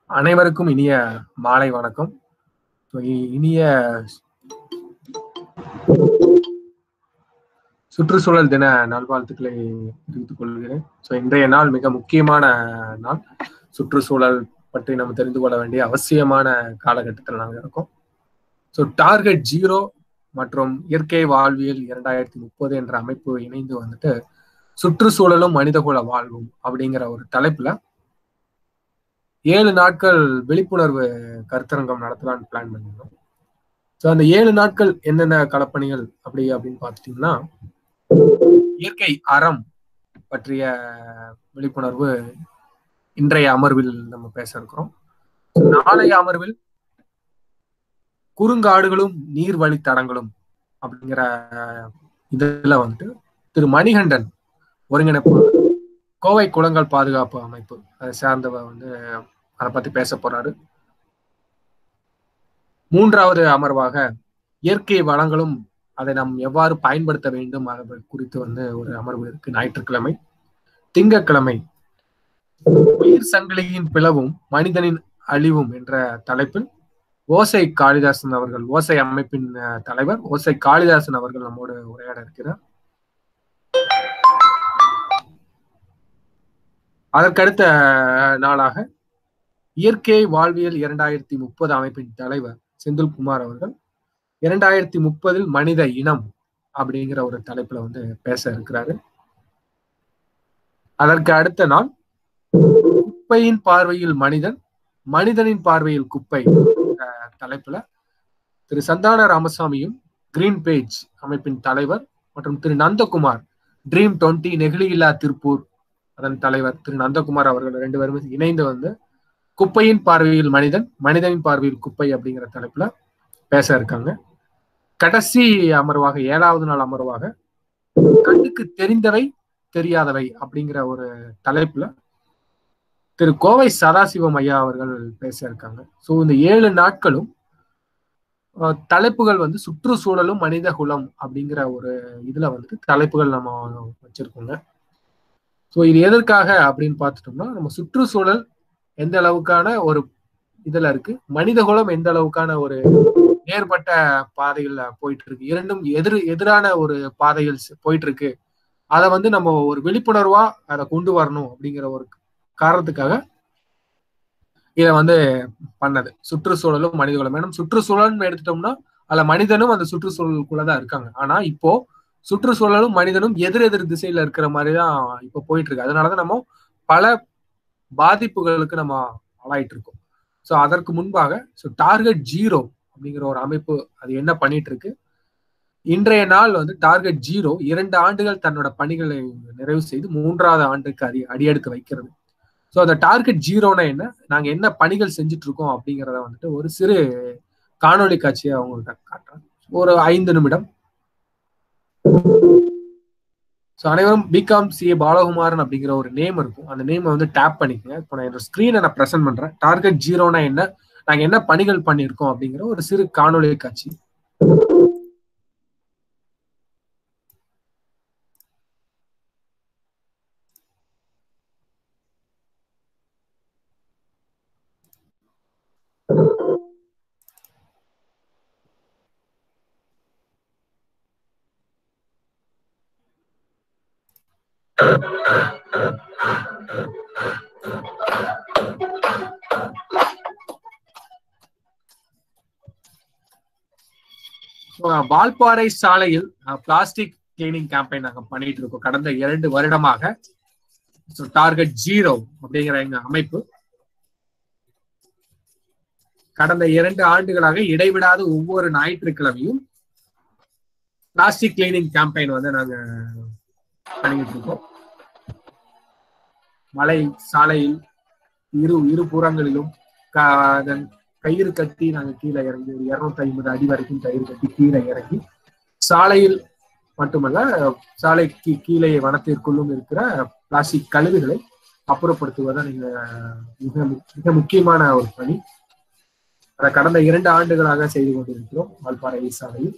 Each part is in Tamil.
அனைவருக்கும் இனிய மாலை வணக்கம் So, இ- இனிய சுற்றுச்சூழல் தின நல்வாழ்த்துக்களை தெரிவித்துக் கொள்கிறேன் ஸோ இன்றைய நாள் மிக முக்கியமான நாள் சுற்றுச்சூழல் பற்றி நம்ம தெரிந்து கொள்ள வேண்டிய அவசியமான காலகட்டத்தில் நாங்கள் இருக்கோம் ஸோ டார்கெட் ஜீரோ மற்றும் இயற்கை வாழ்வியல் இரண்டாயிரத்தி முப்பது என்ற அமைப்பு இணைந்து வந்துட்டு சுற்றுச்சூழலும் மனிதகுல வாழ்வும் அப்படிங்கிற ஒரு தலைப்புல ஏழு நாட்கள் விழிப்புணர்வு கருத்தரங்கம் நடத்தலாம்னு பிளான் பண்ணியிருந்தோம் ஸோ அந்த ஏழு நாட்கள் என்னென்ன களப்பணிகள் அப்படி அப்படின்னு பார்த்துட்டீங்கன்னா இயற்கை அறம் பற்றிய விழிப்புணர்வு இன்றைய அமர்வில் நம்ம பேச இருக்கிறோம் நாளைய அமர்வில் குறுங்காடுகளும் நீர் வழித்தடங்களும் அப்படிங்கிற இதுல வந்துட்டு திரு மணிகண்டன் ஒருங்கிணைப்பு கோவை குளங்கள் பாதுகாப்பு அமைப்பு அதை சார்ந்தவ வந்து அதை பத்தி பேச போறாரு மூன்றாவது அமர்வாக இயற்கை வளங்களும் அதை நாம் எவ்வாறு பயன்படுத்த வேண்டும் அதை குறித்து வந்து ஒரு அமர்வு இருக்கு ஞாயிற்றுக்கிழமை திங்கட்கிழமை உயிர் சங்கிலியின் பிளவும் மனிதனின் அழிவும் என்ற தலைப்பில் ஓசை காளிதாசன் அவர்கள் ஓசை அமைப்பின் அஹ், தலைவர் ஓசை காளிதாசன் அவர்கள் நம்மோடு உரையாட இருக்கிறார் அதற்கடுத்த நாளாக இயற்கை வாழ்வியல் இரண்டாயிரத்தி முப்பது அமைப்பின் தலைவர் செந்தில்குமார் அவர்கள் இரண்டாயிரத்தி முப்பதில் மனித இனம் அப்படிங்கிற ஒரு தலைப்புல வந்து பேச இருக்கிறாரு அதற்கு அடுத்த நாள் குப்பையின் பார்வையில் மனிதன் மனிதனின் பார்வையில் குப்பை என்ற தலைப்புல திரு சந்தான ராமசாமியும் கிரீன் பேஜ் அமைப்பின் தலைவர் மற்றும் திரு நந்தகுமார் ட்ரீம் டுவெண்ட்டி நெகிழியில்லா திருப்பூர் அதன் தலைவர் திரு நந்தகுமார் அவர்கள் ரெண்டு பேருமே இணைந்து வந்து குப்பையின் பார்வையில் மனிதன் மனிதனின் பார்வையில் குப்பை அப்படிங்கிற தலைப்புல பேச இருக்காங்க கடைசி அமர்வாக ஏழாவது நாள் அமர்வாக கண்ணுக்கு தெரிந்தவை தெரியாதவை அப்படிங்கிற ஒரு தலைப்புல திரு கோவை சதாசிவம் ஐயா அவர்கள் பேச இருக்காங்க ஸோ இந்த ஏழு நாட்களும் அஹ், தலைப்புகள் வந்து சுற்றுச்சூழலும் மனித குலம் அப்படிங்கிற ஒரு இதுல வந்துட்டு தலைப்புகள் நம்ம வச்சிருக்கோங்க ஸோ இது எதற்காக அப்படின்னு பார்த்துட்டோம்னா நம்ம சுற்றுச்சூழல் எந்த அளவுக்கான ஒரு இதுல இருக்கு மனிதகுலம் எந்த அளவுக்கான ஒரு நேர்பட்ட பாதைகள்ல போயிட்டு இருக்கு இரண்டும் எதிர் எதிரான ஒரு பாதைகள் செ- போயிட்டு இருக்கு அதை வந்து நம்ம ஒரு விழிப்புணர்வா அதை கொண்டு வரணும் அப்படிங்கிற ஒரு காரணத்துக்காக இதை வந்து பண்ணது சுற்றுச்சூழலும் மனிதகுலம் மேலும் சுற்றுச்சூழல்னு எடுத்துட்டோம்னா அதுல மனிதனும் அந்த சுற்றுச்சூழலுக்குள்ளதான் இருக்காங்க ஆனா இப்போ சுற்றுச்சூழலும் மனிதனும் எதிர் எதிர் திசையில இருக்கிற மாதிரி தான் இப்போ போயிட்டு இருக்கு அதனாலதான் நம்ம பல பாதிப்புகளுக்கு நம்ம ஆளாயிட்டு இருக்கோம் ஸோ அதற்கு முன்பாக ஸோ டார்கெட் ஜீரோ அப்படிங்கிற ஒரு அமைப்பு அது என்ன பண்ணிட்டு இருக்கு இன்றைய நாள் வந்து டார்கெட் ஜீரோ இரண்டு ஆண்டுகள் தன்னோட பணிகளை நிறைவு செய்து மூன்றாவது ஆண்டுக்கு அடி அடியெடுத்து வைக்கிறது ஸோ அந்த டார்கெட் ஜீரோனா என்ன நாங்க என்ன பணிகள் செஞ்சுட்டு இருக்கோம் அப்படிங்கிறத வந்துட்டு ஒரு சிறு காணொளி காட்சியை அவங்கள்ட்ட காட்டுறேன் ஒரு ஐந்து நிமிடம் ஸோ அனைவரும் பிகாம் சிஏ பாலகுமாரன் அப்படிங்கிற ஒரு நேம் இருக்கும் அந்த நேமை வந்து டேப் பண்ணிக்கங்க இப்போ நான் என்னோட ஸ்க்ரீனை நான் ப்ரெசென்ட் பண்றேன் டார்கெட் ஜீரோனா என்ன நாங்க என்ன பணிகள் பண்ணியிருக்கோம் அப்படிங்கிற ஒரு சிறு காணொளி காட்சி அஹ் வால்பாறை சாலையில் பிளாஸ்டிக் கிளீனிங் கேம்பெயின் நாங்க பண்ணிட்டு இருக்கோம் கடந்த இரண்டு வருடமாக டார்கெட் ஜீரோ அப்படிங்கிற எங்க அமைப்பு கடந்த இரண்டு ஆண்டுகளாக இடைவிடாத ஒவ்வொரு ஞாயிற்றுக்கிழமையும் பிளாஸ்டிக் கிளீனிங் கேம்பெயின் வந்து நாங்க பண்ணிட்டு இருக்கோம் மலை சாலையில் இரு இரு புறங்களிலும் க- அதன் கயிறு கட்டி நாங்க கீழே இறங்கி ஒரு இருநூத்தி ஐம்பது அடி வரைக்கும் கயிறு கட்டி கீழே இறங்கி சாலையில் மட்டுமல்ல சாலைக்கு கீழே வனத்திற்குள்ளும் இருக்கிற பிளாஸ்டிக் கழிவுகளை அப்புறப்படுத்துவதுதான் நீங்க மிக மு- மிக முக்கியமான ஒரு பணி அதை கடந்த இரண்டு ஆண்டுகளாக செய்து கொண்டிருக்கிறோம் வால்பாறை சாலையில்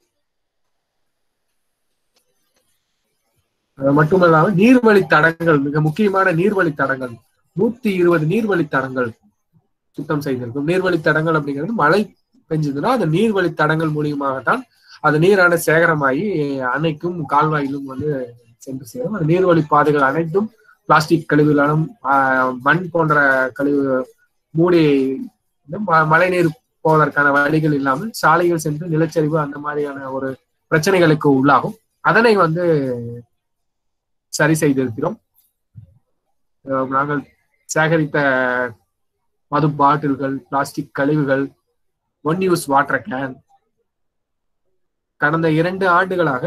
அது மட்டுமல்லாம நீர்வழி தடங்கள் மிக முக்கியமான நீர்வழி தடங்கள் நூத்தி இருபது நீர்வழி தடங்கள் சுத்தம் செய்திருக்கும் நீர்வழி தடங்கள் அப்படிங்கிறது மழை பெஞ்சதுன்னா அந்த நீர்வழி தடங்கள் மூலியமாகத்தான் அது நீரான சேகரமாகி அணைக்கும் கால்வாயிலும் வந்து சென்று சேரும் அந்த நீர்வழி பாதைகள் அனைத்தும் பிளாஸ்டிக் கழிவுகளும் மண் போன்ற கழிவு மூடி மழை நீர் போவதற்கான வழிகள் இல்லாமல் சாலைகள் சென்று நிலச்சரிவு அந்த மாதிரியான ஒரு பிரச்சனைகளுக்கு உள்ளாகும் அதனை வந்து சரி செய்திருக்கிறோம் நாங்கள் சேகரித்த மது பாட்டில்கள் பிளாஸ்டிக் கழிவுகள் ஒன் யூஸ் வாட்டர் கேன் கடந்த இரண்டு ஆண்டுகளாக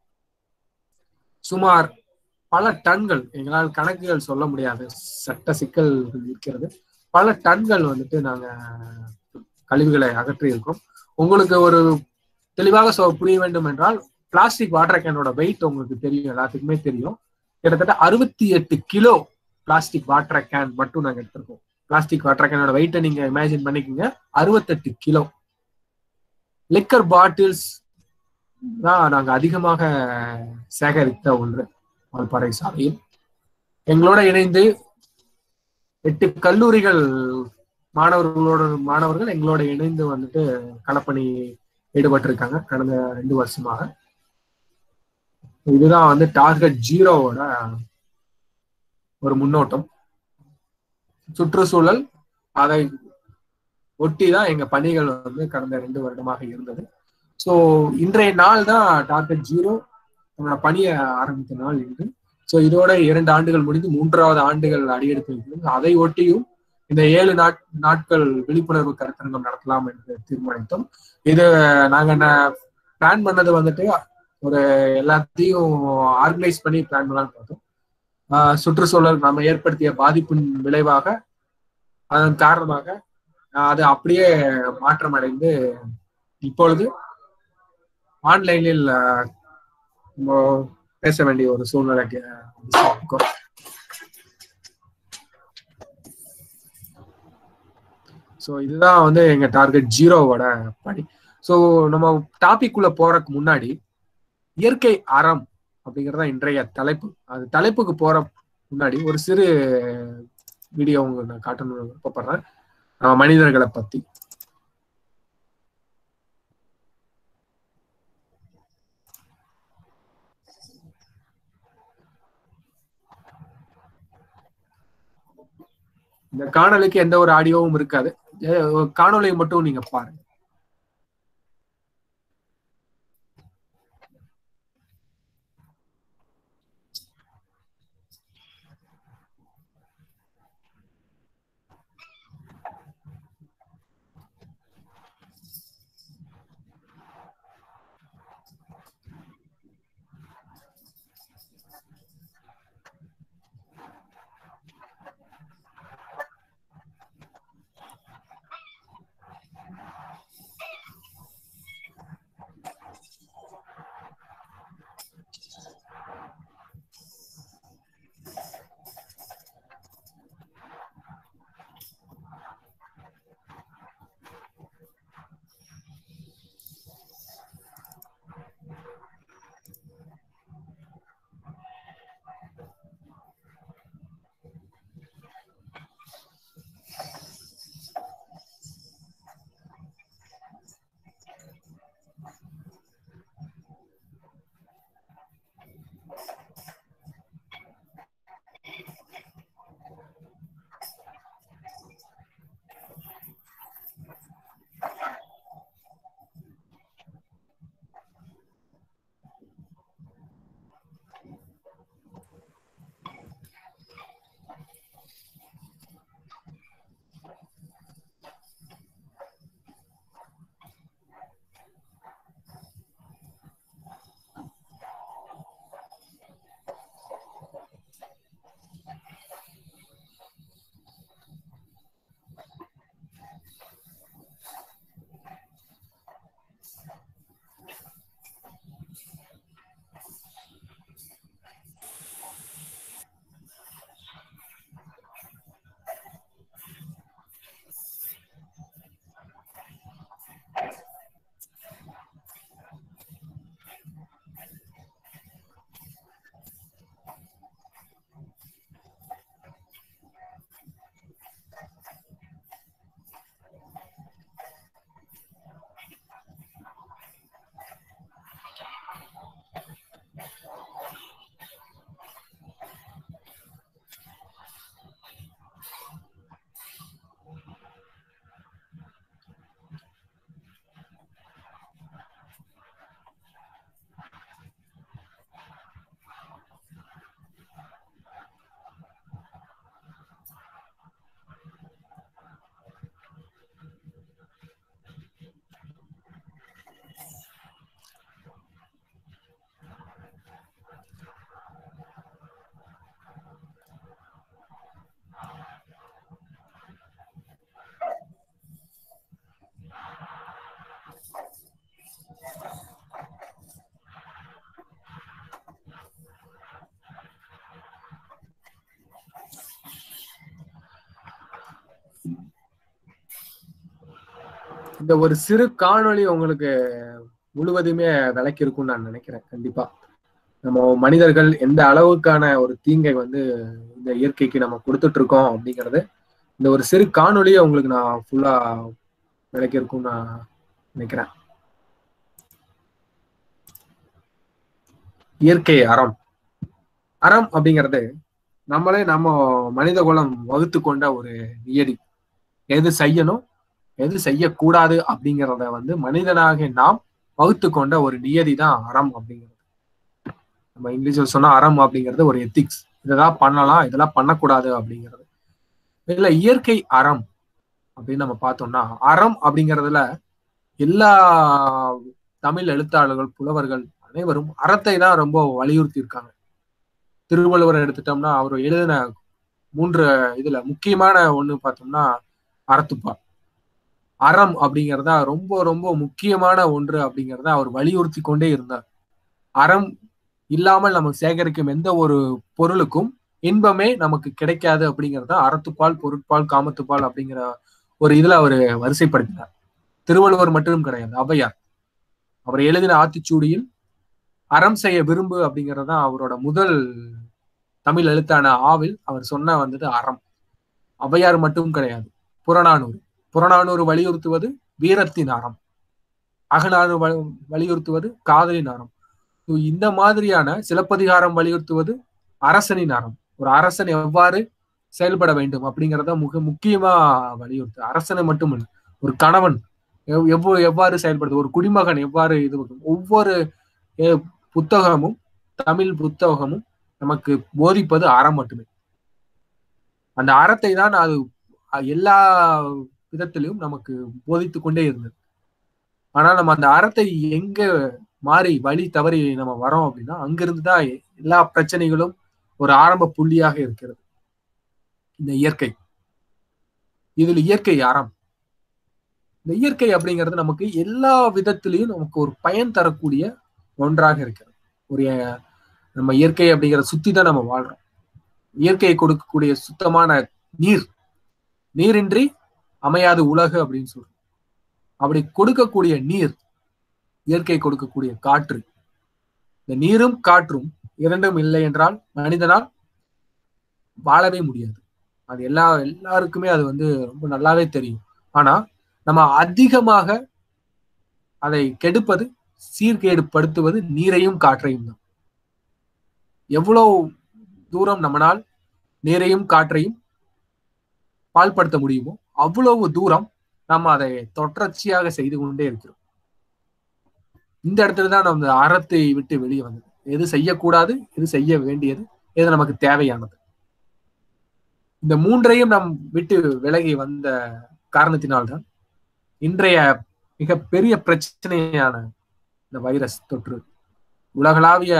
சுமார் பல டன்கள் எங்களால் கணக்குகள் சொல்ல முடியாது சட்ட சிக்கல் இருக்கிறது பல டன்கள் வந்துட்டு நாங்க கழிவுகளை அகற்றி இருக்கோம் உங்களுக்கு ஒரு தெளிவாக சொ புரிய வேண்டும் என்றால் பிளாஸ்டிக் வாட்டர் கேனோட வெயிட் உங்களுக்கு தெரியும் எல்லாத்துக்குமே தெரியும் கிட்டத்தட்ட அறுபத்தி எட்டு கிலோ பிளாஸ்டிக் வாட்டர் கேன் மட்டும் நாங்க எடுத்திருக்கோம் பிளாஸ்டிக் வாட்டர் கேனோட வெயிட்டை நீங்க இமேஜின் பண்ணிக்கோங்க அறுபத்தெட்டு கிலோ லிக்கர் பாட்டில்ஸ் தான் நாங்க அதிகமாக சேகரித்த ஒன்று வால்பாறை சாலையில் எங்களோட இணைந்து எட்டு கல்லூரிகள் மாணவர்களோட மாணவர்கள் எங்களோட இணைந்து வந்துட்டு களப்பணி ஈடுபட்டிருக்காங்க கடந்த ரெண்டு வருஷமாக இதுதான் வந்து டார்கெட் ஜீரோவோட ஒரு முன்னோட்டம் சுற்றுச்சூழல் அதை ஒட்டி தான் எங்க பணிகள் வந்து கடந்த ரெண்டு வருடமாக இருந்தது ஸோ இன்றைய நாள் தான் டார்கெட் ஜீரோ நம்மளோட பணியை ஆரம்பித்த நாள் இன்று ஸோ இதோட இரண்டு ஆண்டுகள் முடிந்து மூன்றாவது ஆண்டுகள் அடியெடுத்து வைக்கிறது அதை ஒட்டியும் இந்த ஏழு நாட் நாட்கள் விழிப்புணர்வு கருத்தரங்கம் நடத்தலாம் என்று தீர்மானித்தோம் இது நாங்க பிளான் பண்ணது வந்துட்டு ஒரு எல்லாத்தையும் ஆர்கனைஸ் பண்ணி பிளான் பண்ணலாம்னு பார்த்தோம் சுற்றுச்சூழல் நம்ம ஏற்படுத்திய பாதிப்பின் விளைவாக அதன் காரணமாக அது அப்படியே மாற்றம் அடைந்து இப்பொழுது ஆன்லைனில் பேச வேண்டிய ஒரு சூழ்நிலைக்கு ஸோ இதுதான் வந்து எங்க டார்கெட் ஜீரோவோட பணி ஸோ நம்ம டாபிக் உள்ள போறதுக்கு முன்னாடி இயற்கை அறம் அப்படிங்கறத இன்றைய தலைப்பு அது தலைப்புக்கு போற முன்னாடி ஒரு சிறு வீடியோ உங்களுக்கு நான் காட்டணும்னு விருப்பப்படுறேன் நம்ம மனிதர்களை பத்தி இந்த காணொலிக்கு எந்த ஒரு ஆடியோவும் இருக்காது காணொலியை மட்டும் நீங்க பாருங்க இந்த ஒரு சிறு காணொளி உங்களுக்கு முழுவதுமே விளக்கி இருக்கும்னு நான் நினைக்கிறேன் கண்டிப்பா நம்ம மனிதர்கள் எந்த அளவுக்கான ஒரு தீங்கை வந்து இந்த இயற்கைக்கு நம்ம கொடுத்துட்டு இருக்கோம் அப்படிங்கறது இந்த ஒரு சிறு காணொளியை உங்களுக்கு நான் ஃபுல்லா விளக்கி இருக்கும்னு நான் நினைக்கிறேன் இயற்கை அறம் அறம் அப்படிங்கிறது நம்மளே நம்ம மனித குலம் வகுத்து கொண்ட ஒரு நியதி எது செய்யணும் எது செய்யக்கூடாது அப்படிங்கிறத வந்து மனிதனாக நாம் வகுத்து கொண்ட ஒரு நியதி தான் அறம் அப்படிங்கிறது நம்ம இங்கிலீஷ்ல சொன்னா அறம் அப்படிங்கிறது ஒரு எத்திக்ஸ் இதெல்லாம் பண்ணலாம் இதெல்லாம் பண்ணக்கூடாது அப்படிங்கிறது இதுல இயற்கை அறம் அப்படின்னு நம்ம பார்த்தோம்னா அறம் அப்படிங்கிறதுல எல்லா தமிழ் எழுத்தாளர்கள் புலவர்கள் அனைவரும் அறத்தை தான் ரொம்ப வலியுறுத்தி இருக்காங்க திருவள்ளுவர் எடுத்துட்டோம்னா அவர் எழுதின மூன்று இதுல முக்கியமான ஒண்ணு பார்த்தோம்னா அறத்துப்பால் அறம் அப்படிங்கிறத ரொம்ப ரொம்ப முக்கியமான ஒன்று அப்படிங்கிறத அவர் வலியுறுத்தி கொண்டே இருந்தார் அறம் இல்லாமல் நம்ம சேகரிக்கும் எந்த ஒரு பொருளுக்கும் இன்பமே நமக்கு கிடைக்காது அப்படிங்கிறத அறத்துப்பால் பொருட்பால் காமத்துப்பால் அப்படிங்கிற ஒரு இதுல அவர் வரிசைப்படுத்தினார் திருவள்ளுவர் மட்டும் கிடையாது ஔவையார் அவர் எழுதின ஆத்திச்சூடியில் அறம் செய்ய விரும்பு அப்படிங்கிறது தான் அவரோட முதல் தமிழ் எழுத்தான ஆவில் அவர் சொன்ன வந்தது அறம் ஔவையார் மட்டும் கிடையாது புறநானூறு புறநானூறு வலியுறுத்துவது வீரத்தின் அறம் அகநானூறு வலியுறுத்துவது காதலின் அறம் இந்த மாதிரியான சிலப்பதிகாரம் வலியுறுத்துவது அரசனின் அறம் ஒரு அரசன் எவ்வாறு செயல்பட வேண்டும் அப்படிங்கிறத மிக முக்கியமா வலியுறுத்து அரசனை மட்டும் இல்லை ஒரு கணவன் எவ்வளவு எவ்வாறு செயல்படுது ஒரு குடிமகன் எவ்வாறு இது ஒவ்வொரு புத்தகமும் தமிழ் புத்தகமும் நமக்கு போதிப்பது அறம் மட்டுமே அந்த அறத்தை தான் அது எல்லா விதத்திலும் நமக்கு போதித்து கொண்டே இருந்தது ஆனா நம்ம அந்த அறத்தை எங்க மாறி வழி தவறி நம்ம வரோம் அப்படின்னா அங்கிருந்து தான் எல்லா பிரச்சனைகளும் ஒரு ஆரம்ப புள்ளியாக இருக்கிறது இந்த இயற்கை இதில் இயற்கை அறம் இந்த இயற்கை அப்படிங்கிறது நமக்கு எல்லா விதத்திலையும் நமக்கு ஒரு பயன் தரக்கூடிய ஒன்றாக இருக்கிறது ஒரு நம்ம இயற்கை அப்படிங்கிறத சுத்தி தான் நம்ம வாழ்றோம் இயற்கையை கொடுக்கக்கூடிய சுத்தமான நீர் நீரின்றி அமையாது உலகு அப்படின்னு சொல்றோம் அப்படி கொடுக்கக்கூடிய நீர் இயற்கை கொடுக்கக்கூடிய காற்று இந்த நீரும் காற்றும் இரண்டும் இல்லை என்றால் மனிதனால் வாழவே முடியாது அது எல்லா எல்லாருக்குமே அது வந்து ரொம்ப நல்லாவே தெரியும் ஆனா நம்ம அதிகமாக அதை கெடுப்பது சீர்கேடுபடுத்துவது நீரையும் காற்றையும் தான் எவ்வளவு தூரம் நம்மளால் நீரையும் காற்றையும் பால்படுத்த முடியுமோ அவ்வளவு தூரம் நம்ம அதை தொடர்ச்சியாக செய்து கொண்டே இருக்கிறோம் இந்த இடத்துல தான் நம்ம அறத்தை விட்டு வெளியே வந்தது எது செய்யக்கூடாது எது செய்ய வேண்டியது எது நமக்கு தேவையானது இந்த மூன்றையும் நம் விட்டு விலகி வந்த காரணத்தினால்தான் இன்றைய மிக பெரிய பிரச்சனையான இந்த வைரஸ் தொற்று உலகளாவிய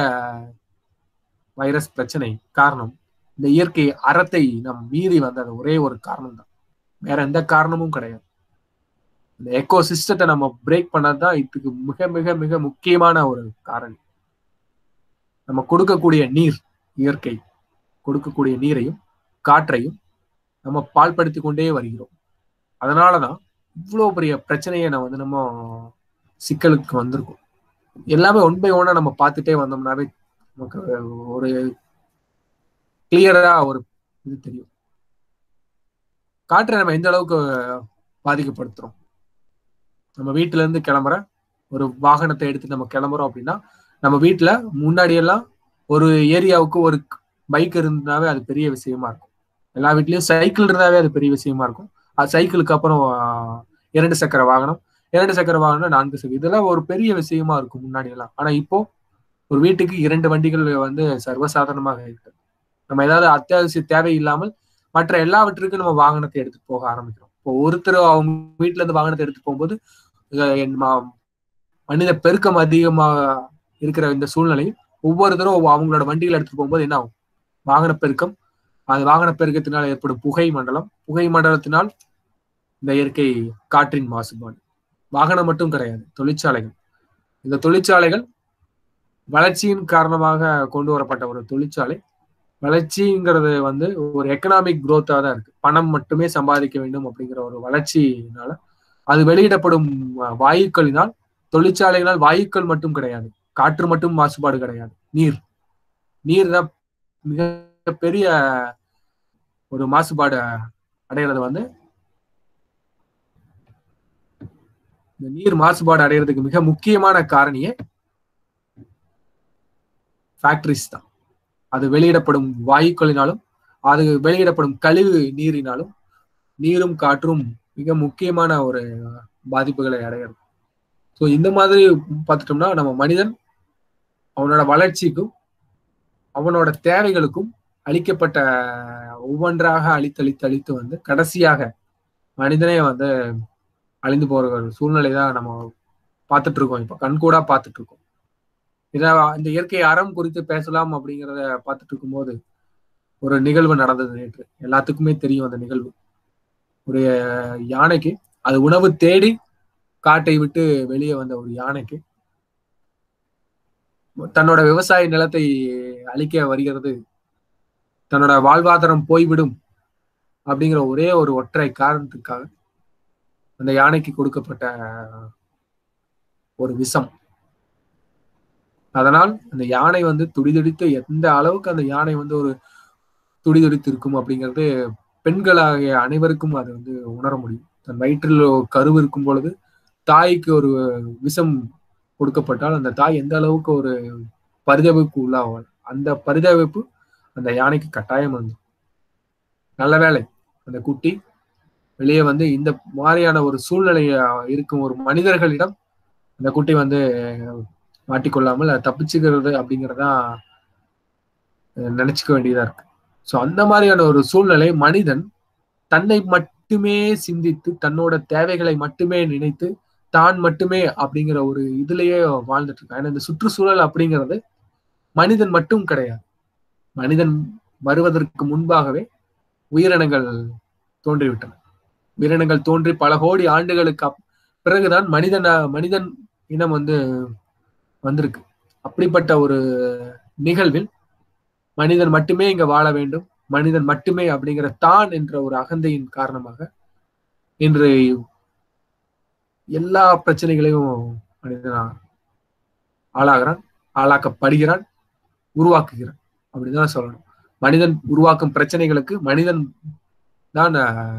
வைரஸ் பிரச்சனை காரணம் இந்த இயற்கை அறத்தை நம் மீறி வந்தது ஒரே ஒரு காரணம் தான் வேற எந்த காரணமும் கிடையாது இந்த எக்கோ சிஸ்டத்தை நம்ம பிரேக் பண்ணதுதான் இதுக்கு மிக மிக மிக முக்கியமான ஒரு காரணம் நம்ம கொடுக்கக்கூடிய நீர் இயற்கை கொடுக்கக்கூடிய நீரையும் காற்றையும் நம்ம பால்படுத்தி கொண்டே வருகிறோம் அதனாலதான் இவ்வளவு பெரிய பிரச்சனையை நம்ம வந்து நம்ம சிக்கலுக்கு வந்திருக்கோம் எல்லாமே ஒன் பை ஒன்னா நம்ம பார்த்துட்டே வந்தோம்னாவே நமக்கு ஒரு கிளியரா ஒரு இது தெரியும் காற்றை நம்ம எந்த அளவுக்கு பாதிக்கப்படுத்துறோம் நம்ம வீட்டுல இருந்து கிளம்புற ஒரு வாகனத்தை எடுத்து நம்ம கிளம்புறோம் அப்படின்னா நம்ம வீட்டுல முன்னாடி எல்லாம் ஒரு ஏரியாவுக்கு ஒரு பைக் இருந்தாவே அது பெரிய விஷயமா இருக்கும் எல்லா வீட்லயும் சைக்கிள் இருந்தாவே அது பெரிய விஷயமா இருக்கும் அது சைக்கிளுக்கு அப்புறம் இரண்டு சக்கர வாகனம் இரண்டு சக்கர வாகனம் நான்கு சக்கர இதெல்லாம் ஒரு பெரிய விஷயமா இருக்கும் முன்னாடி எல்லாம் ஆனா இப்போ ஒரு வீட்டுக்கு இரண்டு வண்டிகள் வந்து சர்வசாதாரணமாக இருக்கு நம்ம ஏதாவது அத்தியாவசிய தேவை இல்லாமல் மற்ற எல்லாவற்றுக்கும் நம்ம வாகனத்தை எடுத்துட்டு போக ஆரம்பிக்கிறோம் இப்போ ஒருத்தர் அவங்க வீட்டுல இருந்து வாகனத்தை எடுத்துட்டு போகும்போது மனித பெருக்கம் அதிகமாக இருக்கிற இந்த சூழ்நிலையில் ஒவ்வொருத்தரும் அவங்களோட வண்டிகளை எடுத்துட்டு போகும்போது என்ன ஆகும் வாகன பெருக்கம் அது வாகன பெருக்கத்தினால் ஏற்படும் புகை மண்டலம் புகை மண்டலத்தினால் இந்த இயற்கை காற்றின் மாசுபாடு வாகனம் மட்டும் கிடையாது தொழிற்சாலைகள் இந்த தொழிற்சாலைகள் வளர்ச்சியின் காரணமாக கொண்டு வரப்பட்ட ஒரு தொழிற்சாலை வளர்ச்சிங்கிறது வந்து ஒரு எக்கனாமிக் குரோத்தா தான் இருக்கு பணம் மட்டுமே சம்பாதிக்க வேண்டும் அப்படிங்கிற ஒரு வளர்ச்சினால அது வெளியிடப்படும் வாயுக்களினால் தொழிற்சாலைகளால் வாயுக்கள் மட்டும் கிடையாது காற்று மட்டும் மாசுபாடு கிடையாது நீர் நீர் தான் மிக பெரிய ஒரு மாசுபாடு அடைகிறது வந்து இந்த நீர் மாசுபாடு அடைகிறதுக்கு மிக முக்கியமான காரணியே ஃபேக்டரிஸ் தான் அது வெளியிடப்படும் வாயுக்களினாலும் அது வெளியிடப்படும் கழிவு நீரினாலும் நீரும் காற்றும் மிக முக்கியமான ஒரு பாதிப்புகளை அடைகிறது ஸோ இந்த மாதிரி பார்த்துட்டோம்னா நம்ம மனிதன் அவனோட வளர்ச்சிக்கும் அவனோட தேவைகளுக்கும் அளிக்கப்பட்ட ஒவ்வொன்றாக அழித்து அழித்து அழித்து வந்து கடைசியாக மனிதனே வந்து அழிந்து போற ஒரு சூழ்நிலை தான் நம்ம பார்த்துட்டு இருக்கோம் இப்போ கண்கூடா பார்த்துட்டு இருக்கோம் இதை இந்த இயற்கை அறம் குறித்து பேசலாம் அப்படிங்கிறத பார்த்துட்டு இருக்கும்போது ஒரு நிகழ்வு நடந்தது நேற்று எல்லாத்துக்குமே தெரியும் அந்த நிகழ்வு ஒரு யானைக்கு அது உணவு தேடி காட்டை விட்டு வெளியே வந்த ஒரு யானைக்கு தன்னோட விவசாய நிலத்தை அழிக்க வருகிறது தன்னோட வாழ்வாதாரம் போய்விடும் அப்படிங்கிற ஒரே ஒரு ஒற்றை காரணத்துக்காக அந்த யானைக்கு கொடுக்கப்பட்ட ஒரு விஷம் அதனால் அந்த யானை வந்து துடிதுடித்து எந்த அளவுக்கு அந்த யானை வந்து ஒரு துடிதுடித்து இருக்கும் அப்படிங்கிறது பெண்களாகிய அனைவருக்கும் அது வந்து உணர முடியும் தன் வயிற்றில் கருவு இருக்கும் பொழுது தாய்க்கு ஒரு விஷம் கொடுக்கப்பட்டால் அந்த தாய் எந்த அளவுக்கு ஒரு பரிதவிப்பு உள்ளாவாள் அந்த பரிதவிப்பு அந்த யானைக்கு கட்டாயம் வந்து நல்ல வேலை அந்த குட்டி வெளியே வந்து இந்த மாதிரியான ஒரு சூழ்நிலை இருக்கும் ஒரு மனிதர்களிடம் அந்த குட்டி வந்து மாட்டிக்கொள்ளாமல் தப்பிச்சுக்கிறது அப்படிங்கிறதா நினைச்சுக்க வேண்டியதா இருக்கு ஸோ அந்த மாதிரியான ஒரு சூழ்நிலை மனிதன் தன்னை மட்டுமே சிந்தித்து தன்னோட தேவைகளை மட்டுமே நினைத்து தான் மட்டுமே அப்படிங்கிற ஒரு இதுலயே வாழ்ந்துட்டு இருக்கான் ஏன்னா இந்த சுற்றுச்சூழல் அப்படிங்கிறது மனிதன் மட்டும் கிடையாது மனிதன் வருவதற்கு முன்பாகவே உயிரினங்கள் தோன்றிவிட்டன உயிரினங்கள் தோன்றி பல கோடி ஆண்டுகளுக்கு பிறகுதான் மனிதன் மனிதன் இனம் வந்து வந்திருக்கு அப்படிப்பட்ட ஒரு நிகழ்வில் மனிதன் மட்டுமே இங்க வாழ வேண்டும் மனிதன் மட்டுமே அப்படிங்கிற தான் என்ற ஒரு அகந்தையின் காரணமாக இன்று எல்லா பிரச்சனைகளையும் மனிதன் ஆளாகிறான் ஆளாக்கப்படுகிறான் உருவாக்குகிறான் அப்படிதான் சொல்லணும் மனிதன் உருவாக்கும் பிரச்சனைகளுக்கு மனிதன் தான்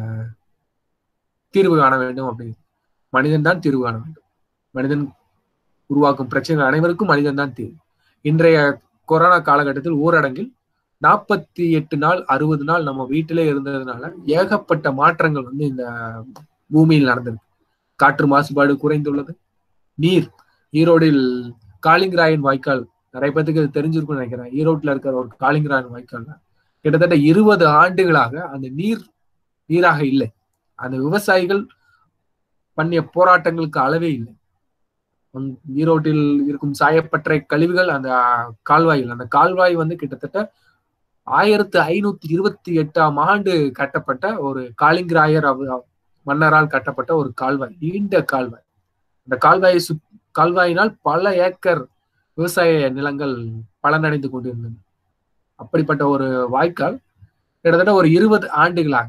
தீர்வு காண வேண்டும் அப்படி மனிதன் தான் தீர்வு காண வேண்டும் மனிதன் உருவாக்கும் பிரச்சனைகள் அனைவருக்கும் மனிதன் தான் தீர்வு இன்றைய கொரோனா காலகட்டத்தில் ஊரடங்கில் நாற்பத்தி எட்டு நாள் அறுபது நாள் நம்ம வீட்டிலே இருந்ததுனால ஏகப்பட்ட மாற்றங்கள் வந்து இந்த பூமியில் நடந்திருக்கு காற்று மாசுபாடு குறைந்துள்ளது நீர் ஈரோடில் காளிங்கராயன் வாய்க்கால் நிறைய பேத்துக்கு அது தெரிஞ்சிருக்கும்னு நினைக்கிறேன் ஈரோட்டில் இருக்கிற ஒரு காளிங்கராயன் வாய்க்கால் கிட்டத்தட்ட இருபது ஆண்டுகளாக அந்த நீர் நீராக இல்லை அந்த விவசாயிகள் பண்ணிய போராட்டங்களுக்கு அளவே இல்லை ஈரோட்டில் இருக்கும் சாயப்பற்றை கழிவுகள் அந்த கால்வாயில் அந்த கால்வாய் வந்து கிட்டத்தட்ட ஆயிரத்து ஐநூத்தி இருபத்தி எட்டாம் ஆண்டு கட்டப்பட்ட ஒரு காளிங்கராயர் மன்னரால் கட்டப்பட்ட ஒரு கால்வாய் நீண்ட கால்வாய் அந்த கால்வாயை சு கால்வாயினால் பல ஏக்கர் விவசாய நிலங்கள் பலனடைந்து கொண்டிருந்தன அப்படிப்பட்ட ஒரு வாய்க்கால் கிட்டத்தட்ட ஒரு இருபது ஆண்டுகளாக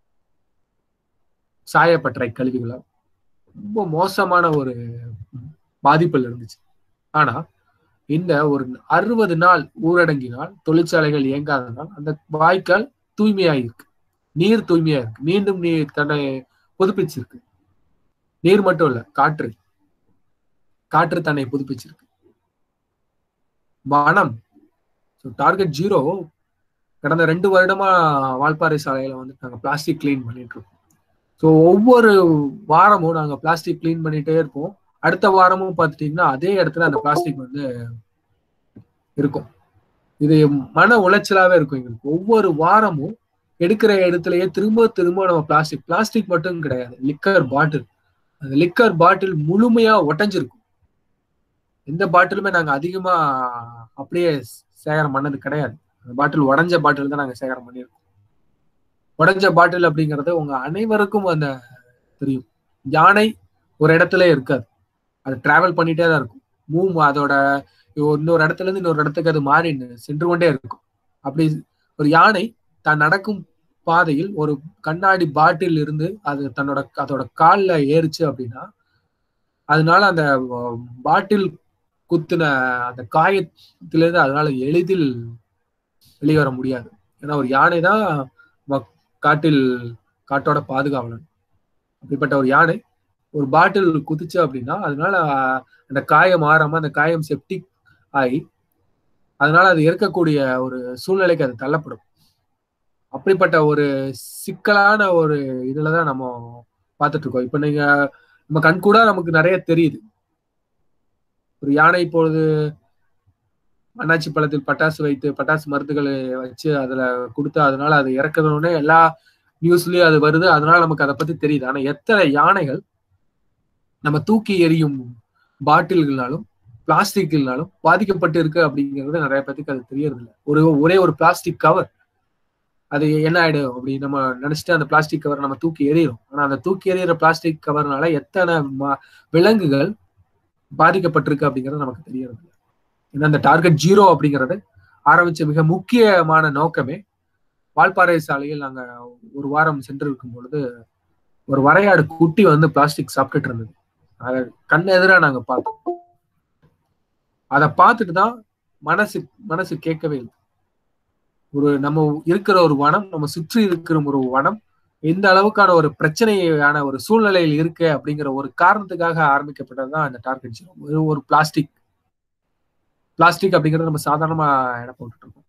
சாயப்பற்றை கழிவுகளால் ரொம்ப மோசமான ஒரு பாதிப்பில் இருந்துச்சு ஆனா இந்த ஒரு அறுபது நாள் ஊரடங்கினால் தொழிற்சாலைகள் இயங்காதனால் அந்த வாய்க்கால் தூய்மையாயிருக்கு நீர் தூய்மையா இருக்கு மீண்டும் நீர் தன்னை புதுப்பிச்சிருக்கு நீர் மட்டும் இல்ல காற்று காற்று தன்னை புதுப்பிச்சிருக்கு வனம் டார்கெட் ஜீரோ கடந்த ரெண்டு வருடமா வால்பாறை சாலையில வந்து நாங்க பிளாஸ்டிக் கிளீன் பண்ணிட்டு இருக்கோம் ஸோ ஒவ்வொரு வாரமும் நாங்க பிளாஸ்டிக் கிளீன் பண்ணிட்டே இருப்போம் அடுத்த வாரமும் பார்த்துட்டீங்கன்னா அதே இடத்துல அந்த பிளாஸ்டிக் வந்து இருக்கும் இது மன உளைச்சலாவே இருக்கும் எங்களுக்கு ஒவ்வொரு வாரமும் எடுக்கிற இடத்துலயே திரும்ப திரும்ப நம்ம பிளாஸ்டிக் பிளாஸ்டிக் மட்டும் கிடையாது லிக்கர் பாட்டில் அந்த லிக்கர் பாட்டில் முழுமையா ஒட்டஞ்சிருக்கும் எந்த பாட்டிலுமே நாங்க அதிகமா அப்படியே சேகரம் பண்ணது கிடையாது அந்த பாட்டில் உடஞ்ச பாட்டில் தான் நாங்க சேகரம் பண்ணியிருக்கோம் உடஞ்ச பாட்டில் அப்படிங்கிறது உங்க அனைவருக்கும் அந்த தெரியும் யானை ஒரு இடத்துல இருக்காது அது டிராவல் பண்ணிட்டே தான் இருக்கும் மூவ் அதோட இன்னொரு இடத்துல இருந்து இன்னொரு இடத்துக்கு அது மாறி சென்று கொண்டே இருக்கும் அப்படி ஒரு யானை தான் நடக்கும் பாதையில் ஒரு கண்ணாடி பாட்டில் இருந்து அது தன்னோட அதோட கால்ல ஏறுச்சு அப்படின்னா அதனால அந்த பாட்டில் குத்துன அந்த காயத்திலிருந்து அதனால எளிதில் வெளிவர முடியாது ஏன்னா ஒரு யானை தான் காட்டில் காட்டோட பாதுகாவலன் அப்படிப்பட்ட ஒரு யானை ஒரு பாட்டில் குதிச்சு அப்படின்னா அதனால அந்த காயம் மாறாம அந்த காயம் செப்டிக் ஆகி அதனால அது இருக்கக்கூடிய ஒரு சூழ்நிலைக்கு அது தள்ளப்படும் அப்படிப்பட்ட ஒரு சிக்கலான ஒரு இதுலதான் நம்ம பார்த்துட்டு இருக்கோம் இப்ப நீங்க நம்ம கண் கூட நமக்கு நிறைய தெரியுது ஒரு யானை இப்பொழுது அண்ணாச்சி பழத்தில் பட்டாசு வைத்து பட்டாசு மருந்துகளை வச்சு அதுல கொடுத்து அதனால அது இறக்கணும்னு எல்லா நியூஸ்லயும் அது வருது அதனால நமக்கு அதை பத்தி தெரியுது ஆனா எத்தனை யானைகள் நம்ம தூக்கி எறியும் பாட்டில்கள்னாலும் பிளாஸ்டிக்னாலும் பாதிக்கப்பட்டு இருக்கு அப்படிங்கிறது நிறைய பேத்துக்கு அது தெரியறது இல்லை ஒரு ஒரே ஒரு பிளாஸ்டிக் கவர் அது என்ன ஆயிடும் அப்படி நம்ம நினைச்சிட்டு அந்த பிளாஸ்டிக் கவர் நம்ம தூக்கி எறிகிறோம் ஆனா அந்த தூக்கி எறிகிற பிளாஸ்டிக் கவர்னால எத்தனை விலங்குகள் பாதிக்கப்பட்டிருக்கு அப்படிங்கிறது நமக்கு தெரியறது இல்லை ஏன்னா அந்த டார்கெட் ஜீரோ அப்படிங்கிறது ஆரம்பிச்ச மிக முக்கியமான நோக்கமே வால்பாறை சாலையில் நாங்க ஒரு வாரம் சென்றிருக்கும் பொழுது ஒரு வரையாடு குட்டி வந்து பிளாஸ்டிக் சாப்பிட்டுட்டு இருந்தது அதை கண் எதிராக நாங்க பார்த்தோம் அதை பார்த்துட்டு தான் மனசு மனசு கேட்கவே இல்லை ஒரு நம்ம இருக்கிற ஒரு வனம் நம்ம சுற்றி இருக்கிற ஒரு வனம் எந்த அளவுக்கான ஒரு பிரச்சனையான ஒரு சூழ்நிலையில் இருக்கு அப்படிங்கிற ஒரு காரணத்துக்காக ஆரம்பிக்கப்பட்டதுதான் இந்த டார்கெட் ஜீரோ ஒரு பிளாஸ்டிக் பிளாஸ்டிக் அப்படிங்கறது நம்ம சாதாரணமா இடம் போட்டுட்டு இருக்கோம்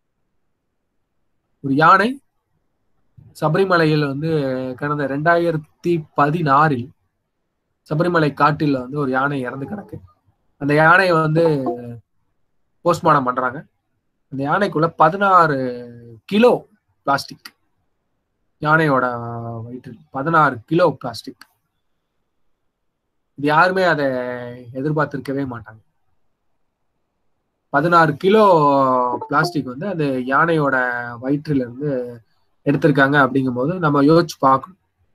ஒரு யானை சபரிமலையில் வந்து கடந்த ரெண்டாயிரத்தி பதினாறில் சபரிமலை காட்டில் வந்து ஒரு யானை இறந்து கிடக்கு அந்த யானையை வந்து போஸ்ட்மார்டம் பண்றாங்க அந்த யானைக்குள்ள பதினாறு கிலோ பிளாஸ்டிக் யானையோட வயிற்றில் பதினாறு கிலோ பிளாஸ்டிக் இது யாருமே அதை எதிர்பார்த்திருக்கவே மாட்டாங்க பதினாறு கிலோ பிளாஸ்டிக் வந்து அந்த யானையோட வயிற்றுல இருந்து எடுத்திருக்காங்க அப்படிங்கும் போது நம்ம யோசிச்சு பார்க்கணும்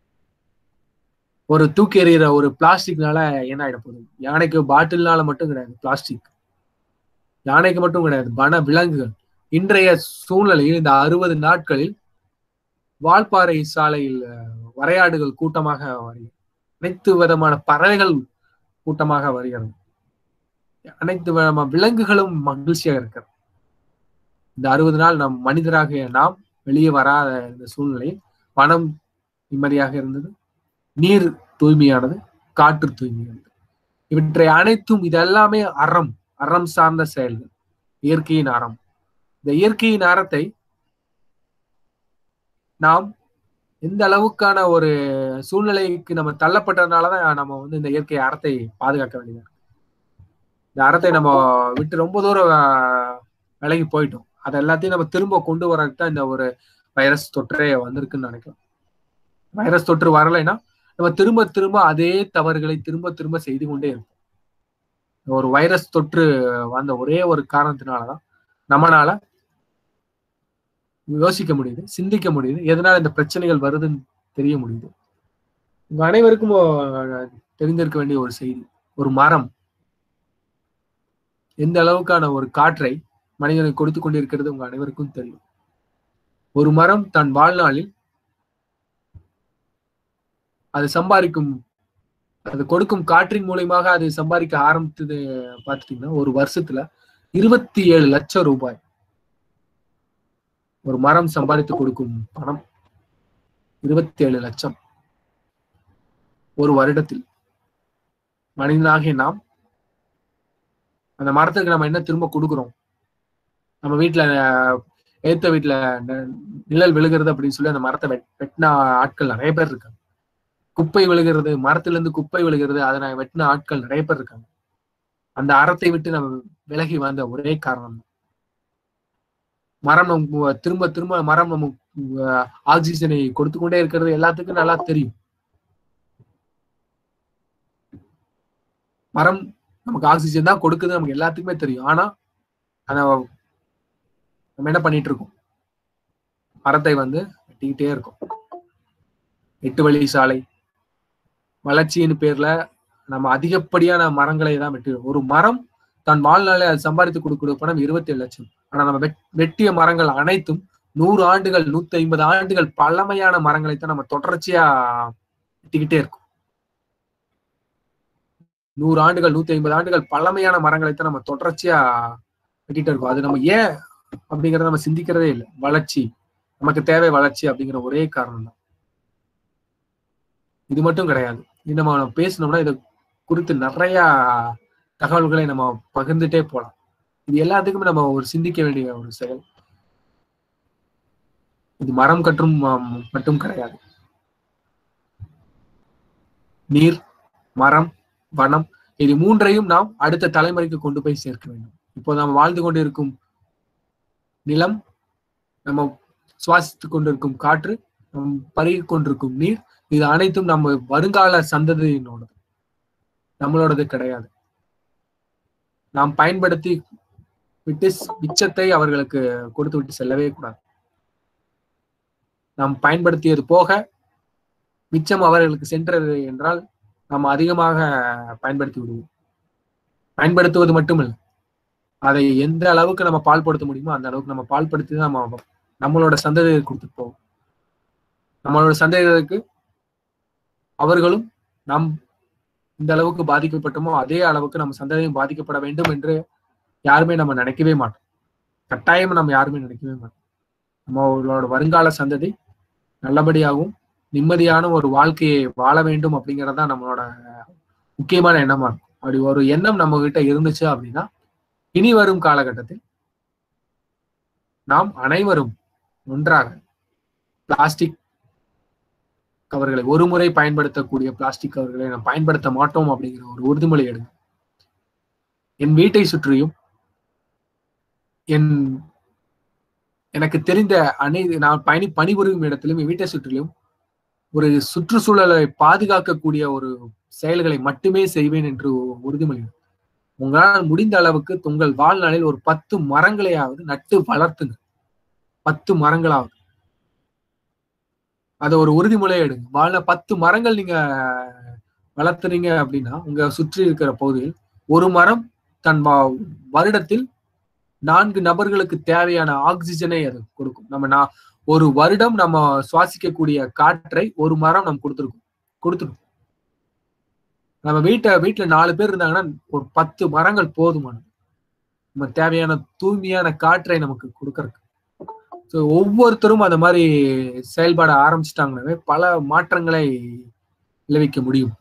ஒரு தூக்கி எறிகிற ஒரு பிளாஸ்டிக்னால என்ன ஆயிட போகுது யானைக்கு பாட்டில்னால மட்டும் கிடையாது பிளாஸ்டிக் யானைக்கு மட்டும் கிடையாது வன விலங்குகள் இன்றைய சூழ்நிலையில் இந்த அறுபது நாட்களில் வால்பாறை சாலையில் வரையாடுகள் கூட்டமாக வருகிறது அனைத்து விதமான பறவைகள் கூட்டமாக வருகிறது அனைத்து விதமான விலங்குகளும் மகிழ்ச்சியாக இருக்கிறது இந்த அறுபது நாள் நம் மனிதராக நாம் வெளியே வராத இந்த சூழ்நிலையில் பணம் நிம்மதியாக இருந்தது நீர் தூய்மையானது காற்று தூய்மையானது இவற்றை அனைத்தும் இதெல்லாமே அறம் அறம் சார்ந்த செயல்கள் இயற்கையின் அறம் இந்த இயற்கையின் அறத்தை நாம் எந்த அளவுக்கான ஒரு சூழ்நிலைக்கு நம்ம தள்ளப்பட்டதுனாலதான் நம்ம வந்து இந்த இயற்கை அறத்தை பாதுகாக்க வேண்டியது இந்த அறத்தை நம்ம விட்டு ரொம்ப தூரம் விலகி போயிட்டோம் அதை எல்லாத்தையும் நம்ம திரும்ப கொண்டு வரதுக்கு தான் இந்த ஒரு வைரஸ் தொற்றே வந்திருக்குன்னு நினைக்கலாம் வைரஸ் தொற்று வரலைன்னா நம்ம திரும்ப திரும்ப அதே தவறுகளை திரும்ப திரும்ப செய்து கொண்டே இருப்போம் ஒரு வைரஸ் தொற்று வந்த ஒரே ஒரு காரணத்தினாலதான் நம்மளால யோசிக்க முடியுது சிந்திக்க முடியுது எதனால இந்த பிரச்சனைகள் வருதுன்னு தெரிய முடியுது உங்க அனைவருக்கும் தெரிந்திருக்க வேண்டிய ஒரு செய்தி ஒரு மரம் எந்த அளவுக்கான ஒரு காற்றை மனிதனுக்கு கொடுத்து கொண்டிருக்கிறது உங்க அனைவருக்கும் தெரியும் ஒரு மரம் தன் வாழ்நாளில் அது சம்பாதிக்கும் அது கொடுக்கும் காற்றின் மூலியமாக அது சம்பாதிக்க ஆரம்பித்தது பார்த்துட்டீங்கன்னா ஒரு வருஷத்துல இருபத்தி ஏழு லட்சம் ரூபாய் ஒரு மரம் சம்பாதித்து கொடுக்கும் பணம் இருபத்தி ஏழு லட்சம் ஒரு வருடத்தில் மனிதனாகிய நாம் அந்த மரத்துக்கு நம்ம என்ன திரும்ப கொடுக்குறோம் நம்ம வீட்டுல ஏத்த வீட்டுல நிழல் விழுகிறது அப்படின்னு சொல்லி அந்த மரத்தை வெட் வெட்டின ஆட்கள் நிறைய பேர் இருக்காங்க குப்பை விழுகிறது மரத்துல இருந்து குப்பை விழுகிறது அதை நான் வெட்டின ஆட்கள் நிறைய பேர் இருக்காங்க அந்த அறத்தை விட்டு நம்ம விலகி வந்த ஒரே காரணம் மரம் நம்ம திரும்ப திரும்ப மரம் நம்ம ஆக்சிஜனை கொடுத்து கொண்டே இருக்கிறது எல்லாத்துக்கும் நல்லா தெரியும் மரம் நமக்கு ஆக்சிஜன் தான் கொடுக்குது நமக்கு எல்லாத்துக்குமே தெரியும் ஆனா அத நம்ம என்ன பண்ணிட்டு இருக்கோம் மரத்தை வந்து வெட்டிக்கிட்டே இருக்கோம் எட்டு வழி சாலை வளர்ச்சியின் பேர்ல நம்ம அதிகப்படியான மரங்களை தான் வெட்டி ஒரு மரம் தன் வாழ்நாளை அது சம்பாதித்து கொடுக்கிற பணம் இருபத்தி ஏழு லட்சம் ஆனா நம்ம வெட்டிய மரங்கள் அனைத்தும் நூறு ஆண்டுகள் நூத்தி ஐம்பது ஆண்டுகள் பழமையான மரங்களை தான் நம்ம தொடர்ச்சியா வெட்டிக்கிட்டே இருக்கோம் நூறு ஆண்டுகள் நூத்தி ஐம்பது ஆண்டுகள் பழமையான மரங்களை தான் நம்ம தொடர்ச்சியா வெட்டிட்டு இருக்கோம் அது நம்ம ஏன் அப்படிங்கறத நம்ம சிந்திக்கிறதே இல்லை வளர்ச்சி நமக்கு தேவை வளர்ச்சி அப்படிங்கிற ஒரே காரணம் தான் இது மட்டும் கிடையாது இது நம்ம பேசணும்னா இதை குறித்து நிறைய தகவல்களை நம்ம பகிர்ந்துட்டே போலாம் இது எல்லாத்துக்குமே நம்ம ஒரு சிந்திக்க வேண்டிய ஒரு செயல் இது மரம் கற்றும் மட்டும் கிடையாது நீர் மரம் வனம் இது மூன்றையும் நாம் அடுத்த தலைமுறைக்கு கொண்டு போய் சேர்க்க வேண்டும் இப்போ நாம் வாழ்ந்து கொண்டிருக்கும் நிலம் நம்ம சுவாசித்துக் கொண்டிருக்கும் காற்று நம் பருகி கொண்டிருக்கும் நீர் இது அனைத்தும் நம்ம வருங்கால சந்ததியினோடது நம்மளோடது கிடையாது நாம் பயன்படுத்தி விட்டு மிச்சத்தை அவர்களுக்கு கொடுத்து விட்டு செல்லவே கூடாது நாம் பயன்படுத்தியது போக மிச்சம் அவர்களுக்கு சென்றது என்றால் நாம் அதிகமாக பயன்படுத்தி விடுவோம் பயன்படுத்துவது மட்டுமில்லை அதை எந்த அளவுக்கு நம்ம பால்படுத்த முடியுமோ அந்த அளவுக்கு நம்ம பால்படுத்தி தான் நம்ம நம்மளோட சந்ததியை கொடுத்துட்டு போவோம் நம்மளோட சந்ததிகளுக்கு அவர்களும் நம் இந்த அளவுக்கு பாதிக்கப்பட்டோமோ அதே அளவுக்கு நம்ம சந்ததியும் பாதிக்கப்பட வேண்டும் என்று யாருமே நம்ம நினைக்கவே மாட்டோம் கட்டாயம் நம்ம யாருமே நினைக்கவே மாட்டோம் நம்மளோட வருங்கால சந்ததி நல்லபடியாகவும் நிம்மதியான ஒரு வாழ்க்கையை வாழ வேண்டும் அப்படிங்கறதுதான் நம்மளோட முக்கியமான எண்ணமா இருக்கும் அப்படி ஒரு எண்ணம் நம்ம கிட்ட இருந்துச்சு அப்படின்னா இனி வரும் காலகட்டத்தில் நாம் அனைவரும் ஒன்றாக பிளாஸ்டிக் கவர்களை ஒரு முறை பயன்படுத்தக்கூடிய பிளாஸ்டிக் கவர்களை நாம் பயன்படுத்த மாட்டோம் அப்படிங்கிற ஒரு உறுதிமொழி எடுங்க என் வீட்டை சுற்றியும் என் எனக்கு தெரிந்த அனைத்து நான் பயணி பணிபுரியும் இடத்திலும் என் வீட்டை சுற்றிலும் ஒரு சுற்றுச்சூழலை பாதுகாக்கக்கூடிய ஒரு செயல்களை மட்டுமே செய்வேன் என்று உறுதிமொழி உங்களால் முடிந்த அளவுக்கு உங்கள் வாழ்நாளில் ஒரு பத்து மரங்களையாவது நட்டு வளர்த்துங்க பத்து மரங்களாவது அதை ஒரு உறுதிமொழியை எடுங்க வாழ்ல பத்து மரங்கள் நீங்க வளர்த்துறீங்க அப்படின்னா உங்க சுற்றி இருக்கிற பகுதியில் ஒரு மரம் தன் வருடத்தில் நான்கு நபர்களுக்கு தேவையான ஆக்சிஜனை அது கொடுக்கும் நம்ம நான் ஒரு வருடம் நம்ம சுவாசிக்கக்கூடிய காற்றை ஒரு மரம் நம்ம கொடுத்துருக்கோம் கொடுத்துருக்கோம் நம்ம வீட்டை வீட்டுல நாலு பேர் இருந்தாங்கன்னா ஒரு பத்து மரங்கள் போதுமானது நம்ம தேவையான தூய்மையான காற்றை நமக்கு கொடுக்கறதுக்கு ஸோ ஒவ்வொருத்தரும் அந்த மாதிரி செயல்பட ஆரம்பிச்சிட்டாங்கன்னாவே பல மாற்றங்களை விளைவிக்க முடியும்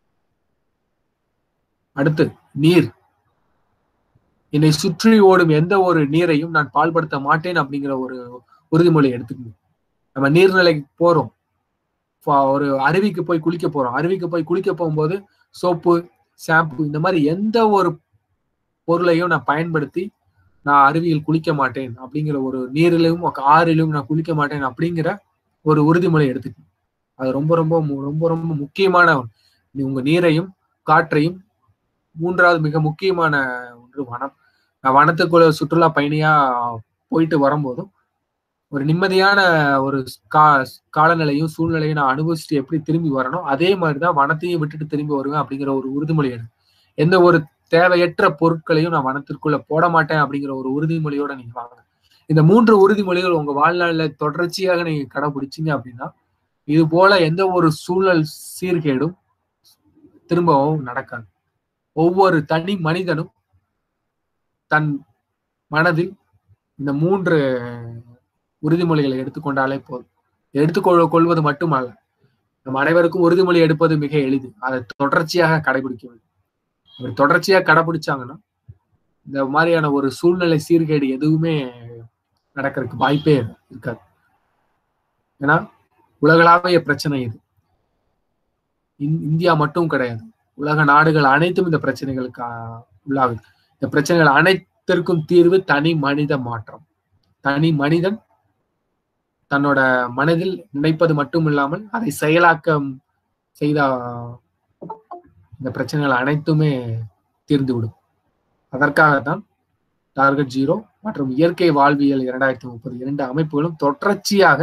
அடுத்து நீர் என்னை சுற்றி ஓடும் எந்த ஒரு நீரையும் நான் பால்படுத்த மாட்டேன் அப்படிங்கிற ஒரு உறுதிமொழி எடுத்துக்கணும் நம்ம நீர்நிலைக்கு போறோம் ஒரு அருவிக்கு போய் குளிக்க போறோம் அருவிக்கு போய் குளிக்க போகும்போது சோப்பு ஷாம்பு இந்த மாதிரி எந்த ஒரு பொருளையும் நான் பயன்படுத்தி நான் அருவியில் குளிக்க மாட்டேன் அப்படிங்கிற ஒரு நீரிலும் ஆறிலும் நான் குளிக்க மாட்டேன் அப்படிங்கிற ஒரு உறுதிமொழி எடுத்துக்கணும் அது ரொம்ப ரொம்ப ரொம்ப ரொம்ப முக்கியமான உங்க நீரையும் காற்றையும் மூன்றாவது மிக முக்கியமான ஒன்று வனம் நான் வனத்துக்குள்ள சுற்றுலா பயணியா போயிட்டு வரும்போதும் ஒரு நிம்மதியான ஒரு கா காலநிலையும் சூழ்நிலையும் நான் அனுபவிச்சுட்டு எப்படி திரும்பி வரணும் அதே மாதிரிதான் வனத்தையும் விட்டுட்டு திரும்பி வருவேன் அப்படிங்கிற ஒரு உறுதிமொழி எடு எந்த ஒரு தேவையற்ற பொருட்களையும் நான் வனத்திற்குள்ள போட மாட்டேன் அப்படிங்கிற ஒரு உறுதிமொழியோட நீங்க வாங்க இந்த மூன்று உறுதிமொழிகள் உங்க வாழ்நாள்ல தொடர்ச்சியாக நீங்க கடைபிடிச்சீங்க அப்படின்னா இது போல எந்த ஒரு சூழல் சீர்கேடும் திரும்பவும் நடக்காது ஒவ்வொரு தனி மனிதனும் தன் மனதில் இந்த மூன்று உறுதிமொழிகளை எடுத்துக்கொண்டாலே போதும் எடுத்துக்கொள் கொள்வது மட்டுமல்ல நம் அனைவருக்கும் உறுதிமொழி எடுப்பது மிக எளிது அதை தொடர்ச்சியாக கடைபிடிக்க வேண்டும் அப்படி தொடர்ச்சியாக கடைபிடிச்சாங்கன்னா இந்த மாதிரியான ஒரு சூழ்நிலை சீர்கேடு எதுவுமே நடக்கிறதுக்கு வாய்ப்பே இருக்காது ஏன்னா உலகளாவிய பிரச்சனை இது இந்தியா மட்டும் கிடையாது உலக நாடுகள் அனைத்தும் இந்த பிரச்சனைகளுக்கு உள்ளாகுது இந்த பிரச்சனைகள் அனைத்திற்கும் தீர்வு தனி மனித மாற்றம் தனி மனிதன் தன்னோட மனதில் நினைப்பது மட்டும் இல்லாமல் அதை செயலாக்கம் செய்த இந்த பிரச்சனைகள் அனைத்துமே தீர்ந்து விடும் அதற்காகத்தான் டார்கெட் ஜீரோ மற்றும் இயற்கை வாழ்வியல் இரண்டாயிரத்தி முப்பது இரண்டு அமைப்புகளும் தொடர்ச்சியாக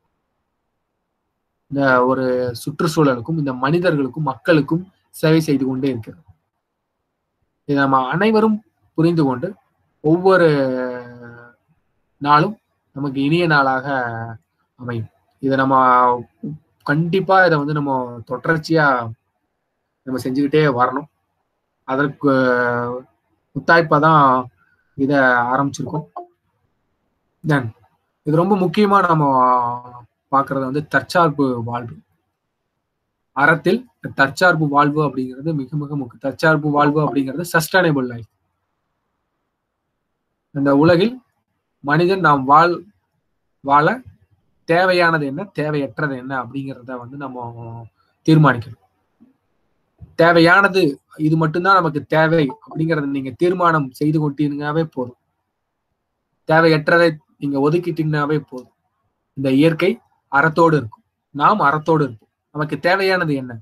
இந்த ஒரு சுற்றுச்சூழலுக்கும் இந்த மனிதர்களுக்கும் மக்களுக்கும் சேவை செய்து கொண்டே இருக்கிறது இதை நம்ம அனைவரும் புரிந்து கொண்டு ஒவ்வொரு நாளும் நமக்கு இனிய நாளாக அமையும் இதை நம்ம கண்டிப்பா இதை வந்து நம்ம தொடர்ச்சியா நம்ம செஞ்சுக்கிட்டே வரணும் அதற்கு முத்தாய்ப்பா தான் இதை ஆரம்பிச்சிருக்கோம் தென் இது ரொம்ப முக்கியமா நம்ம பார்க்கறது வந்து தற்சார்பு வாழ்வு அறத்தில் தற்சார்பு வாழ்வு அப்படிங்கிறது மிக மிக முக்கியம் தற்சார்பு வாழ்வு அப்படிங்கிறது சஸ்டைனபிள் லைஃப் இந்த உலகில் மனிதன் நாம் வாழ் வாழ தேவையானது என்ன தேவையற்றது என்ன அப்படிங்கிறத வந்து நம்ம தீர்மானிக்கணும் தேவையானது இது மட்டும்தான் நமக்கு தேவை அப்படிங்கறத நீங்க தீர்மானம் செய்து கொண்டீங்கன்னாவே போதும் தேவையற்றதை நீங்க ஒதுக்கிட்டீங்கன்னாவே போதும் இந்த இயற்கை அறத்தோடு இருக்கும் நாம் அறத்தோடு இருப்போம் நமக்கு தேவையானது என்ன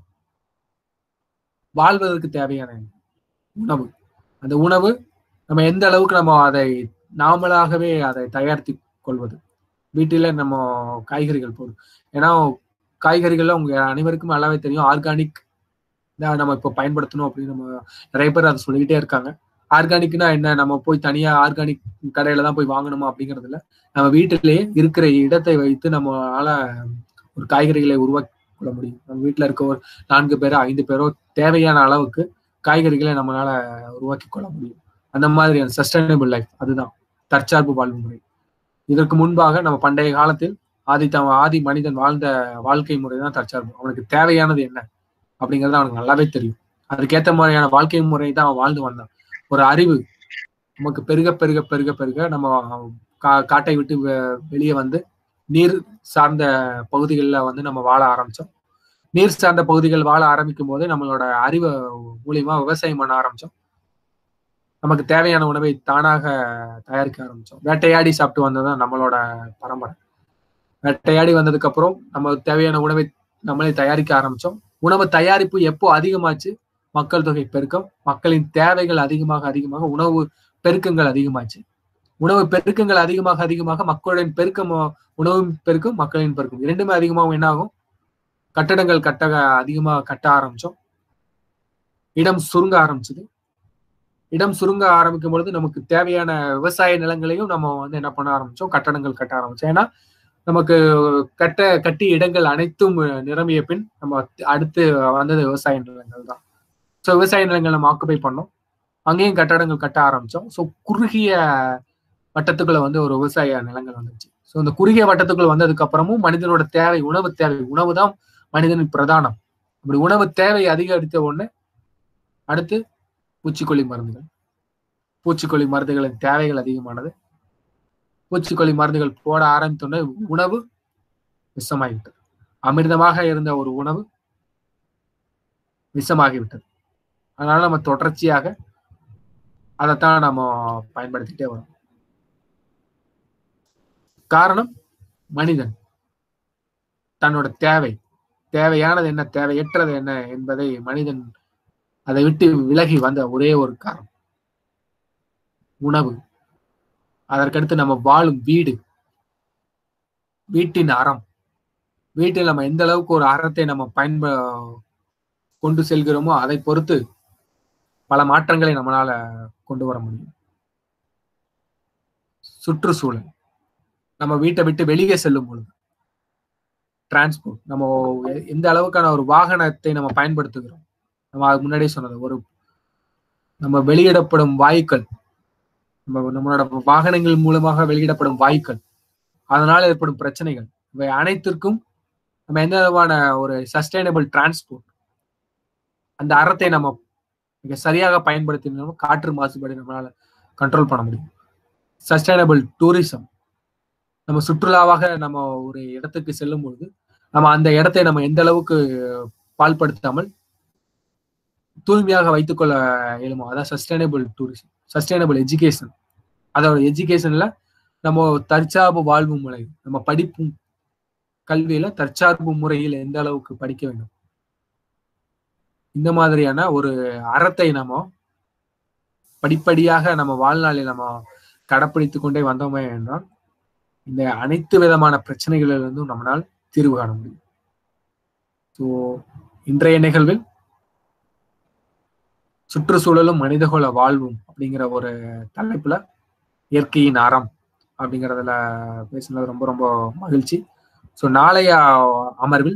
வாழ்வதற்கு தேவையான என்ன உணவு அந்த உணவு நம்ம எந்த அளவுக்கு நம்ம அதை நாமளாகவே அதை தயாரித்து கொள்வது வீட்டில நம்ம காய்கறிகள் போடும் ஏன்னா காய்கறிகள்ல உங்க அனைவருக்கும் நல்லாவே தெரியும் ஆர்கானிக் தான் நம்ம இப்போ பயன்படுத்தணும் அப்படின்னு நம்ம நிறைய பேர் அதை சொல்லிக்கிட்டே இருக்காங்க ஆர்கானிக்னா என்ன நம்ம போய் தனியா ஆர்கானிக் கடையில தான் போய் வாங்கணுமா அப்படிங்கிறது இல்ல நம்ம வீட்டிலேயே இருக்கிற இடத்தை வைத்து நம்மளால ஒரு காய்கறிகளை உருவாக்கி கொள்ள முடியும் நம்ம வீட்டுல இருக்க ஒரு நான்கு பேரோ ஐந்து பேரோ தேவையான அளவுக்கு காய்கறிகளை நம்மளால உருவாக்கி கொள்ள முடியும் அந்த மாதிரியான சஸ்டைனபிள் லைஃப் அதுதான் தற்சார்பு வாழ்வு முறை இதற்கு முன்பாக நம்ம பண்டைய காலத்தில் ஆதி த ஆதி மனிதன் வாழ்ந்த வாழ்க்கை முறை தான் தற்சார்பு அவனுக்கு தேவையானது என்ன அப்படிங்கிறது அவனுக்கு நல்லாவே தெரியும் அதுக்கேற்ற மாதிரியான வாழ்க்கை முறை தான் அவன் வாழ்ந்து வந்தான் ஒரு அறிவு நமக்கு பெருக பெருக பெருக பெருக நம்ம கா காட்டை விட்டு வெளியே வந்து நீர் சார்ந்த பகுதிகளில் வந்து நம்ம வாழ ஆரம்பிச்சோம் நீர் சார்ந்த பகுதிகள் வாழ ஆரம்பிக்கும் போது நம்மளோட அறிவு மூலியமா விவசாயம் பண்ண ஆரம்பிச்சோம் நமக்கு தேவையான உணவை தானாக தயாரிக்க ஆரம்பிச்சோம் வேட்டையாடி சாப்பிட்டு வந்ததுதான் நம்மளோட பரம்பரை வேட்டையாடி வந்ததுக்கு அப்புறம் நம்ம தேவையான உணவை நம்மளே தயாரிக்க ஆரம்பிச்சோம் உணவு தயாரிப்பு எப்போ அதிகமாச்சு மக்கள் தொகை பெருக்கம் மக்களின் தேவைகள் அதிகமாக அதிகமாக உணவு பெருக்கங்கள் அதிகமாச்சு உணவு பெருக்கங்கள் அதிகமாக அதிகமாக மக்களின் பெருக்கம் உணவும் பெருக்கும் மக்களின் பெருக்கும் இரண்டுமே அதிகமாகவும் என்ன ஆகும் கட்டடங்கள் கட்ட அதிகமாக கட்ட ஆரம்பிச்சோம் இடம் சுருங்க ஆரம்பிச்சது இடம் சுருங்க ஆரம்பிக்கும் பொழுது நமக்கு தேவையான விவசாய நிலங்களையும் நம்ம வந்து என்ன பண்ண ஆரம்பிச்சோம் கட்டடங்கள் கட்ட ஆரம்பிச்சோம் ஏன்னா நமக்கு கட்ட கட்டி இடங்கள் அனைத்தும் நிரம்பிய பின் நம்ம அடுத்து வந்தது விவசாய நிலங்கள் தான் ஸோ விவசாய நிலங்கள் நம்ம ஆக்குபை பண்ணோம் அங்கேயும் கட்டடங்கள் கட்ட ஆரம்பிச்சோம் ஸோ குறுகிய வட்டத்துக்குள்ள வந்து ஒரு விவசாய நிலங்கள் வந்துச்சு ஸோ இந்த குறுகிய வட்டத்துக்குள்ள வந்ததுக்கு அப்புறமும் மனிதனோட தேவை உணவு தேவை உணவு தான் மனிதனின் பிரதானம் அப்படி உணவு தேவை அதிகரித்த உடனே அடுத்து பூச்சிக்கொல்லி மருந்துகள் பூச்சிக்கொல்லி மருந்துகளின் தேவைகள் அதிகமானது பூச்சிக்கொல்லி மருந்துகள் போட ஆரம்பித்தோடனே உணவு விஷமாகிவிட்டது அமிர்தமாக இருந்த ஒரு உணவு விஷமாகிவிட்டது அதனால நம்ம தொடர்ச்சியாக அதைத்தான் நம்ம பயன்படுத்திட்டே வரோம் காரணம் மனிதன் தன்னோட தேவை தேவையானது என்ன தேவையற்றது என்ன என்பதை மனிதன் அதை விட்டு விலகி வந்த ஒரே ஒரு காரணம் உணவு அதற்கடுத்து நம்ம வாழும் வீடு வீட்டின் அறம் வீட்டில் நம்ம எந்த அளவுக்கு ஒரு அறத்தை நம்ம பயன்ப கொண்டு செல்கிறோமோ அதை பொறுத்து பல மாற்றங்களை நம்மளால கொண்டு வர முடியும் சுற்றுச்சூழல் நம்ம வீட்டை விட்டு வெளியே செல்லும் பொழுது டிரான்ஸ்போர்ட் நம்ம எந்த அளவுக்கான ஒரு வாகனத்தை நம்ம பயன்படுத்துகிறோம் நம்ம அதுக்கு முன்னாடியே சொன்னது ஒரு நம்ம வெளியிடப்படும் வாயுக்கள் நம்ம நம்மளோட வாகனங்கள் மூலமாக வெளியிடப்படும் வாயுக்கள் அதனால ஏற்படும் பிரச்சனைகள் இவை அனைத்திற்கும் நம்ம எந்த விதமான ஒரு சஸ்டைனபிள் டிரான்ஸ்போர்ட் அந்த அறத்தை நம்ம மிக சரியாக பயன்படுத்தினோம் காற்று மாசுபாடு நம்மளால கண்ட்ரோல் பண்ண முடியும் சஸ்டைனபிள் டூரிசம் நம்ம சுற்றுலாவாக நம்ம ஒரு இடத்துக்கு செல்லும் பொழுது நம்ம அந்த இடத்தை நம்ம எந்த அளவுக்கு பால்படுத்தாமல் தூய்மையாக வைத்துக்கொள்ள இயலுமோ அதான் சஸ்டைனபிள் டூரிசம் சஸ்டைனபிள் எஜுகேஷன் அதோட எஜுகேஷன்ல நம்ம தற்சார்பு வாழ்வு முறை நம்ம படிப்பும் கல்வியில தற்சார்பு முறையில் எந்த அளவுக்கு படிக்க வேண்டும் இந்த மாதிரியான ஒரு அறத்தை நம்ம படிப்படியாக நம்ம வாழ்நாளில் நம்ம கடைப்பிடித்து கொண்டே வந்தோமே என்றால் இந்த அனைத்து விதமான பிரச்சனைகளிலிருந்தும் நம்மளால் தீர்வு காண முடியும் ஸோ இன்றைய நிகழ்வில் சுற்றுச்சூழலும் மனிதகுல வாழ்வும் அப்படிங்கிற ஒரு தலைப்புல இயற்கையின் அறம் அப்படிங்கிறதுல பேசுனது ரொம்ப ரொம்ப மகிழ்ச்சி ஸோ நாளைய அமர்வில்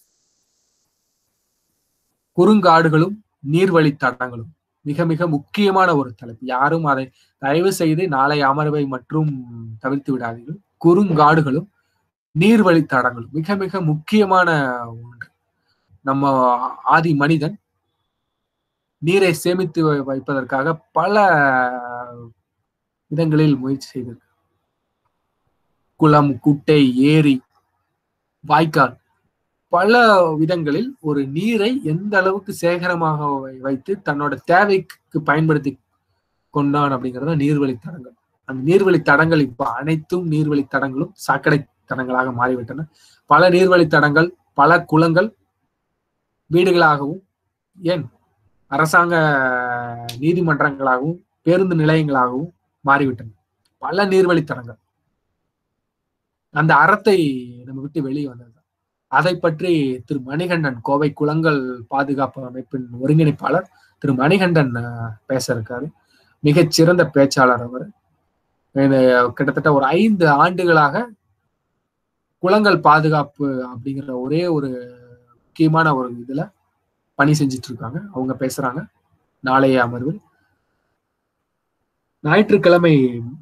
குறுங்காடுகளும் நீர்வழி தடங்களும் மிக மிக முக்கியமான ஒரு தலைப்பு யாரும் அதை தயவு செய்து நாளை அமர்வை மற்றும் தவிர்த்து விடாதீர்கள் குறுங்காடுகளும் நீர்வழி தடங்களும் மிக மிக முக்கியமான ஒன்று நம்ம ஆதி மனிதன் நீரை சேமித்து வைப்பதற்காக பல இடங்களில் முயற்சி செய்தது குளம் குட்டை ஏரி வாய்க்கால் பல விதங்களில் ஒரு நீரை எந்த அளவுக்கு சேகரமாக வைத்து தன்னோட தேவைக்கு பயன்படுத்தி கொண்டான் அப்படிங்கிறது நீர்வழி தடங்கள் அந்த நீர்வழி தடங்கள் இப்ப அனைத்தும் நீர்வழி தடங்களும் சாக்கடை தடங்களாக மாறிவிட்டன பல நீர்வழி தடங்கள் பல குளங்கள் வீடுகளாகவும் ஏன் அரசாங்க நீதிமன்றங்களாகவும் பேருந்து நிலையங்களாகவும் மாறிவிட்டன பல நீர்வழி தடங்கள் அந்த அறத்தை நம்ம விட்டு வெளியே வந்தது அதை பற்றி திரு மணிகண்டன் கோவை குளங்கள் பாதுகாப்பு அமைப்பின் ஒருங்கிணைப்பாளர் திரு மணிகண்டன் பேச இருக்காரு மிகச்சிறந்த பேச்சாளர் அவர் கிட்டத்தட்ட ஒரு ஐந்து ஆண்டுகளாக குளங்கள் பாதுகாப்பு அப்படிங்கிற ஒரே ஒரு முக்கியமான ஒரு இதுல பணி செஞ்சிட்டு இருக்காங்க அவங்க பேசுறாங்க நாளைய அமர்வில் ஞாயிற்றுக்கிழமை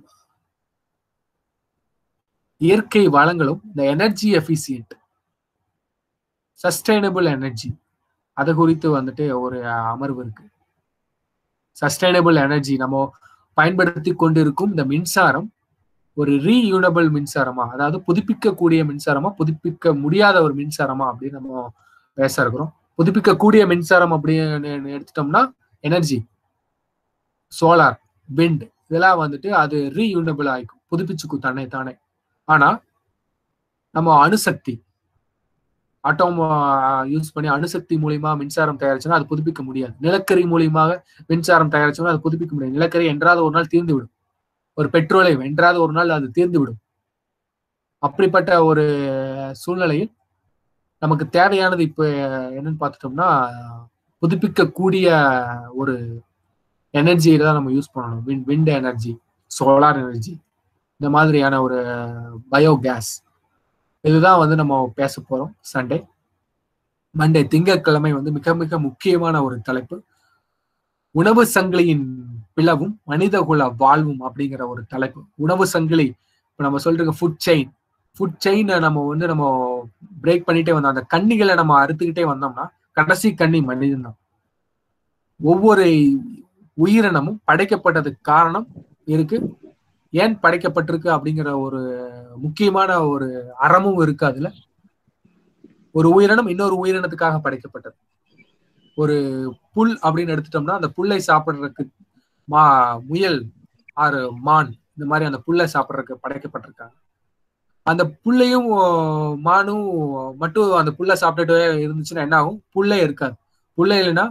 இயற்கை வளங்களும் இந்த எனர்ஜி எஃபிசியன்ட் சஸ்டைனபிள் எனர்ஜி அது குறித்து வந்துட்டு ஒரு அமர்வு இருக்கு சஸ்டைனபிள் எனர்ஜி நம்ம பயன்படுத்தி கொண்டிருக்கும் இந்த மின்சாரம் ஒரு ரீயூனபிள் மின்சாரமா அதாவது புதுப்பிக்கக்கூடிய மின்சாரமா புதுப்பிக்க முடியாத ஒரு மின்சாரமா அப்படின்னு நம்ம பேச இருக்கிறோம் புதுப்பிக்கக்கூடிய மின்சாரம் அப்படின்னு எடுத்துட்டோம்னா எனர்ஜி சோலார் விண்ட் இதெல்லாம் வந்துட்டு அது ரீயூனபிள் ஆயிக்கும் புதுப்பிச்சுக்கும் தன்னை தானே ஆனா நம்ம அணுசக்தி ஆட்டோம் யூஸ் பண்ணி அணுசக்தி மூலியமா மின்சாரம் தயாரிச்சோம்னா அது புதுப்பிக்க முடியாது நிலக்கரி மூலியமாக மின்சாரம் தயாரிச்சோம்னா அது புதுப்பிக்க முடியாது நிலக்கரி என்றாவது ஒரு நாள் தீர்ந்து விடும் ஒரு பெட்ரோலியம் என்றாவது ஒரு நாள் அது தீர்ந்து விடும் அப்படிப்பட்ட ஒரு சூழ்நிலையில் நமக்கு தேவையானது இப்ப என்னன்னு பார்த்துட்டோம்னா புதுப்பிக்கக்கூடிய ஒரு எனர்ஜியை தான் நம்ம யூஸ் பண்ணணும் wind wind energy solar energy இந்த மாதிரியான ஒரு பயோகேஸ் இதுதான் வந்து நம்ம பேச போறோம் சண்டே மண்டே திங்கட்கிழமை வந்து மிக மிக முக்கியமான ஒரு தலைப்பு உணவு சங்கிலியின் பிளவும் மனிதகுல வாழ்வும் அப்படிங்கிற ஒரு தலைப்பு உணவு சங்கிலி இப்போ நம்ம சொல்றோம் ஃபுட் செயின் ஃபுட் செயினை நம்ம வந்து நம்ம பிரேக் பண்ணிட்டே வந்தோம் அந்த கண்ணிகளை நம்ம அறுத்துக்கிட்டே வந்தோம்னா கடைசி கண்ணி மனிதன் தான் ஒவ்வொரு உயிரினமும் படைக்கப்பட்டதுக்கு காரணம் இருக்கு ஏன் படைக்கப்பட்டிருக்கு அப்படிங்கிற ஒரு முக்கியமான ஒரு அறமும் இருக்கு அதுல ஒரு உயிரினம் இன்னொரு உயிரினத்துக்காக படைக்கப்பட்டது ஒரு புல் அப்படின்னு எடுத்துட்டோம்னா அந்த புல்லை சாப்பிடுறதுக்கு மா முயல் ஆறு மான் இந்த மாதிரி அந்த புல்லை சாப்பிட்றதுக்கு படைக்கப்பட்டிருக்காங்க அந்த புல்லையும் மானும் மட்டும் அந்த புல்லை சாப்பிட்டுட்டு இருந்துச்சுன்னா என்ன ஆகும் புல்லே இருக்காது புல்லை இல்லைன்னா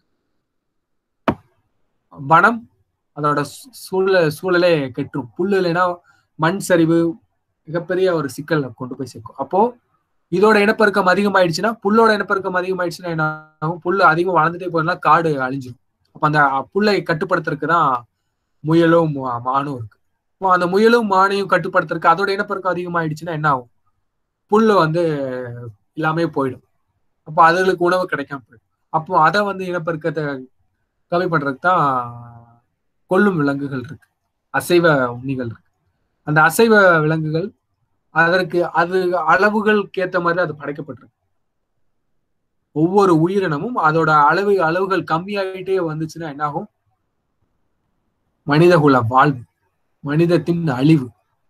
வனம் அதோட சூழல சூழலே கெட்டுரும் புல்லு இல்லைன்னா மண் சரிவு மிகப்பெரிய ஒரு சிக்கல் கொண்டு போய் சேர்க்கும் அப்போ இதோட இனப்பெருக்கம் அதிகமாயிடுச்சுன்னா புல்லோட இனப்பெருக்கம் அதிகமாயிடுச்சுன்னா என்ன ஆகும் புல்லு அதிகம் வளர்ந்துட்டே போயிருந்தா காடு அழிஞ்சிடும் அப்ப அந்த புல்லை கட்டுப்படுத்துறதுக்கு தான் முயலும் மானும் இருக்கு அந்த முயலும் மானையும் கட்டுப்படுத்துறதுக்கு அதோட இனப்பெருக்கம் அதிகமாயிடுச்சுன்னா என்ன ஆகும் புல்லு வந்து எல்லாமே போயிடும் அப்போ அதுகளுக்கு உணவு கிடைக்காம போயிடும் அப்போ அதை வந்து இனப்பெருக்கத்தை கம்மி பண்றதுக்கு தான் கொல்லும் விலங்குகள் இருக்கு அசைவ உண்ணிகள் இருக்கு அந்த அசைவ விலங்குகள் அதற்கு அது அளவுகளுக்கு ஏற்ற மாதிரி அது படைக்கப்பட்டிருக்கு ஒவ்வொரு உயிரினமும் அதோட அளவு அளவுகள் கம்மியாயிட்டே வந்துச்சுன்னா என்ன ஆகும் மனிதகுல வாழ்வு மனிதத்தின் அழிவு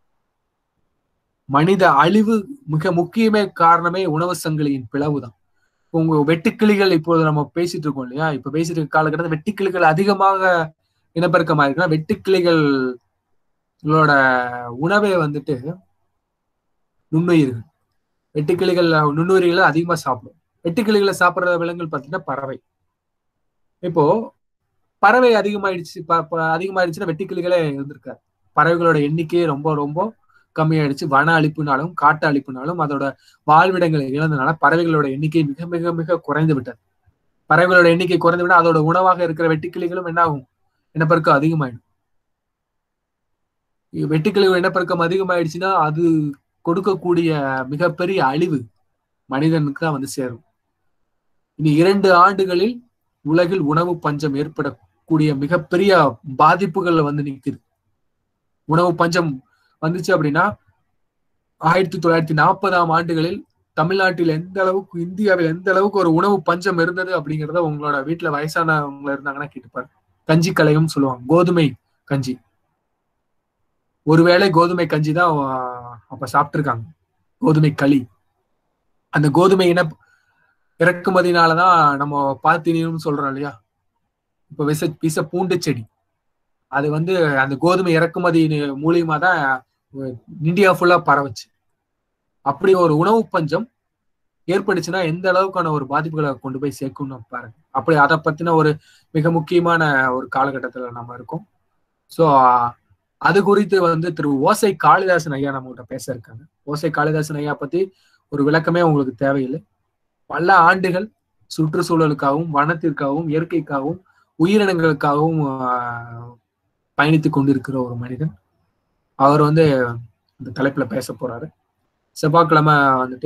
மனித அழிவு மிக முக்கியமே காரணமே உணவு சங்கிலியின் பிளவு தான் உங்க வெட்டுக்கிளிகள் இப்போது நம்ம பேசிட்டு இருக்கோம் இல்லையா இப்ப பேசிட்டு இருக்க காலகட்டத்தில் வெட்டுக்கிளிகள் அதிகமாக இனப்பெருக்கமா இருக்குன்னா வெட்டுக்கிளிகளோட உணவே வந்துட்டு நுண்ணுயிர்கள் வெட்டுக்கிளிகள் நுண்ணுயிர்களை அதிகமா சாப்பிடும் வெட்டுக்கிளிகளை சாப்பிடுற விலங்குகள் பார்த்தீங்கன்னா பறவை இப்போ பறவை அதிகமாயிடுச்சு அதிகமாயிடுச்சுன்னா வெட்டுக்கிளிகளே இருந்திருக்காரு பறவைகளோட எண்ணிக்கையே ரொம்ப ரொம்ப கம்மியாயிடுச்சு வன அழிப்புனாலும் காட்டு அழிப்புனாலும் அதோட வாழ்விடங்களை இழந்தனால பறவைகளோட எண்ணிக்கை மிக மிக மிக குறைந்து விட்டது பறவைகளோட எண்ணிக்கை குறைந்து விட அதோட உணவாக இருக்கிற வெட்டுக்கிளிகளும் என்ன ஆகும் இனப்பெருக்கம் அதிகமாயிடும் வெட்டுக்கிழவு இனப்பெருக்கம் அதிகமாயிடுச்சுன்னா அது கொடுக்கக்கூடிய மிகப்பெரிய அழிவு மனிதனுக்கு தான் வந்து சேரும் இனி இரண்டு ஆண்டுகளில் உலகில் உணவு பஞ்சம் ஏற்படக்கூடிய மிகப்பெரிய பாதிப்புகள்ல வந்து நிக்குது உணவு பஞ்சம் வந்துச்சு அப்படின்னா ஆயிரத்தி தொள்ளாயிரத்தி நாற்பதாம் ஆண்டுகளில் தமிழ்நாட்டில் எந்த அளவுக்கு இந்தியாவில் எந்த அளவுக்கு ஒரு உணவு பஞ்சம் இருந்தது அப்படிங்கிறத உங்களோட வீட்டுல வயசானவங்க இருந்தாங்கன்னா கேட்டுப்பாரு கஞ்சி கலையும் சொல்லுவாங்க கோதுமை கஞ்சி ஒருவேளை கோதுமை கஞ்சி தான் அப்ப சாப்பிட்டுருக்காங்க கோதுமை களி அந்த கோதுமை இன இறக்குமதினாலதான் நம்ம பாத்தினியும் சொல்றோம் இல்லையா இப்ப விச விச பூண்டு செடி அது வந்து அந்த கோதுமை இறக்குமதி மூலியமா தான் இந்தியா ஃபுல்லா பரவுச்சு அப்படி ஒரு உணவு பஞ்சம் ஏற்பட்டுச்சுன்னா எந்த அளவுக்கான ஒரு பாதிப்புகளை கொண்டு போய் சேர்க்கும்னு பாருங்க அப்படி அதை பத்தின ஒரு மிக முக்கியமான ஒரு காலகட்டத்துல நம்ம இருக்கோம் ஸோ அது குறித்து வந்து திரு ஓசை காளிதாசன் ஐயா நம்ம கிட்ட பேச இருக்காங்க ஓசை காளிதாசன் ஐயா பத்தி ஒரு விளக்கமே உங்களுக்கு தேவையில்லை பல ஆண்டுகள் சுற்றுச்சூழலுக்காகவும் வனத்திற்காகவும் இயற்கைக்காகவும் உயிரினங்களுக்காகவும் பயணித்து கொண்டிருக்கிற ஒரு மனிதன் அவர் வந்து இந்த தலைப்புல பேச போறாரு செவ்வாய்க்கிழமை வந்துட்டு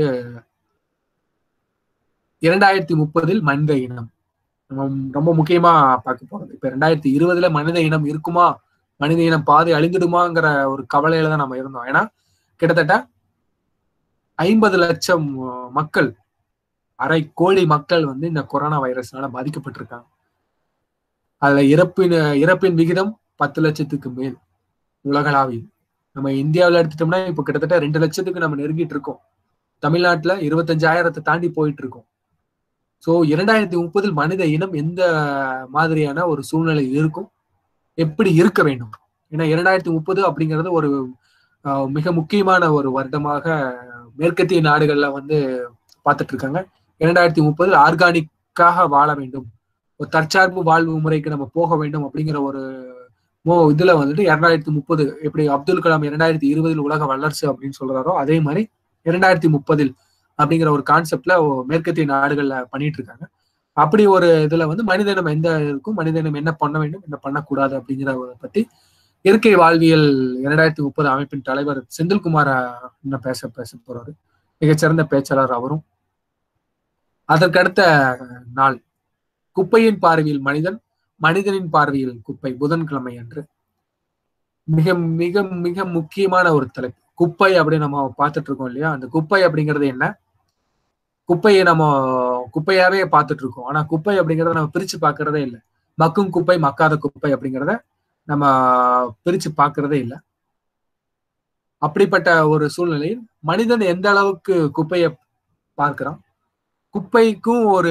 இரண்டாயிரத்தி முப்பதில் மனித இனம் நம்ம ரொம்ப முக்கியமா பார்க்க போறது இப்ப ரெண்டாயிரத்தி இருபதுல மனித இனம் இருக்குமா மனித இனம் பாதை அழிந்துடுமாங்கிற ஒரு கவலையில தான் நம்ம இருந்தோம் ஏன்னா கிட்டத்தட்ட ஐம்பது லட்சம் மக்கள் அரை கோடி மக்கள் வந்து இந்த கொரோனா வைரஸ்னால பாதிக்கப்பட்டிருக்காங்க அதுல இறப்பின் இறப்பின் விகிதம் பத்து லட்சத்துக்கு மேல் உலகளாவிய நம்ம இந்தியாவில் எடுத்துட்டோம்னா இப்ப கிட்டத்தட்ட ரெண்டு லட்சத்துக்கு நம்ம நெருங்கிட்டு இருக்கோம் தமிழ்நாட்டுல இருபத்தஞ்சாயிரத்தை தாண்டி போயிட்டு இருக்கோம் சோ இரண்டாயிரத்தி முப்பதில் மனித இனம் எந்த மாதிரியான ஒரு சூழ்நிலை இருக்கும் எப்படி இருக்க வேண்டும் ஏன்னா இரண்டாயிரத்தி முப்பது அப்படிங்கிறது ஒரு மிக முக்கியமான ஒரு வருடமாக மேற்கத்திய நாடுகள்ல வந்து பார்த்துட்டு இருக்காங்க இரண்டாயிரத்தி முப்பதில் ஆர்கானிக்காக வாழ வேண்டும் ஒரு தற்சார்பு வாழ்வு முறைக்கு நம்ம போக வேண்டும் அப்படிங்கிற ஒரு இதுல வந்துட்டு இரண்டாயிரத்தி முப்பது எப்படி அப்துல் கலாம் இரண்டாயிரத்தி இருபதில் உலக வல்லரசு அப்படின்னு சொல்றாரோ அதே மாதிரி இரண்டாயிரத்தி முப்பதில் அப்படிங்கிற ஒரு கான்செப்ட்ல மேற்கத்திய நாடுகள்ல பண்ணிட்டு இருக்காங்க அப்படி ஒரு இதுல வந்து மனிதனம் எந்த இருக்கும் மனிதனம் என்ன பண்ண வேண்டும் என்ன பண்ணக்கூடாது அப்படிங்கிறத பத்தி இயற்கை வாழ்வியல் இரண்டாயிரத்தி முப்பது அமைப்பின் தலைவர் செந்தில்குமார் என்ன பேச பேச போறாரு மிகச்சிறந்த பேச்சாளர் அவரும் அதற்கடுத்த நாள் குப்பையின் பார்வையில் மனிதன் மனிதனின் பார்வையில் குப்பை புதன்கிழமை அன்று மிக மிக மிக முக்கியமான ஒரு தலைப்பு குப்பை அப்படி நம்ம பார்த்துட்டு இருக்கோம் இல்லையா அந்த குப்பை அப்படிங்கிறது என்ன குப்பையை நம்ம குப்பையாவே பார்த்துட்டு இருக்கோம் ஆனா குப்பை அப்படிங்கிறத நம்ம பிரிச்சு பார்க்கறதே இல்லை மக்கும் குப்பை மக்காத குப்பை அப்படிங்கிறத நம்ம பிரிச்சு பார்க்கறதே இல்லை அப்படிப்பட்ட ஒரு சூழ்நிலையில் மனிதன் எந்த அளவுக்கு குப்பையை பார்க்கிறான் குப்பைக்கும் ஒரு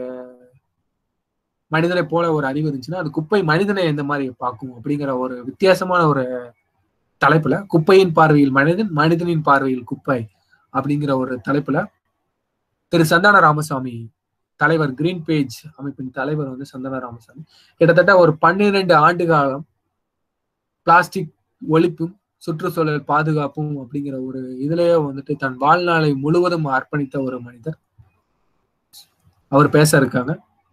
மனிதனை போல ஒரு அறிவு இருந்துச்சுன்னா அது குப்பை மனிதனை எந்த மாதிரி பார்க்கும் அப்படிங்கிற ஒரு வித்தியாசமான ஒரு தலைப்புல குப்பையின் பார்வையில் மனிதன் மனிதனின் பார்வையில் குப்பை அப்படிங்கிற ஒரு தலைப்புல திரு சந்தான ராமசாமி தலைவர் கிரீன் பேஜ் அமைப்பின் தலைவர் வந்து சந்தான ராமசாமி கிட்டத்தட்ட ஒரு பன்னிரண்டு ஆண்டு காலம் பிளாஸ்டிக் ஒழிப்பும் சுற்றுச்சூழல் பாதுகாப்பும் அப்படிங்கிற ஒரு இதுலயே வந்துட்டு தன் வாழ்நாளை முழுவதும் அர்ப்பணித்த ஒரு மனிதர் அவர் பேச இருக்காங்க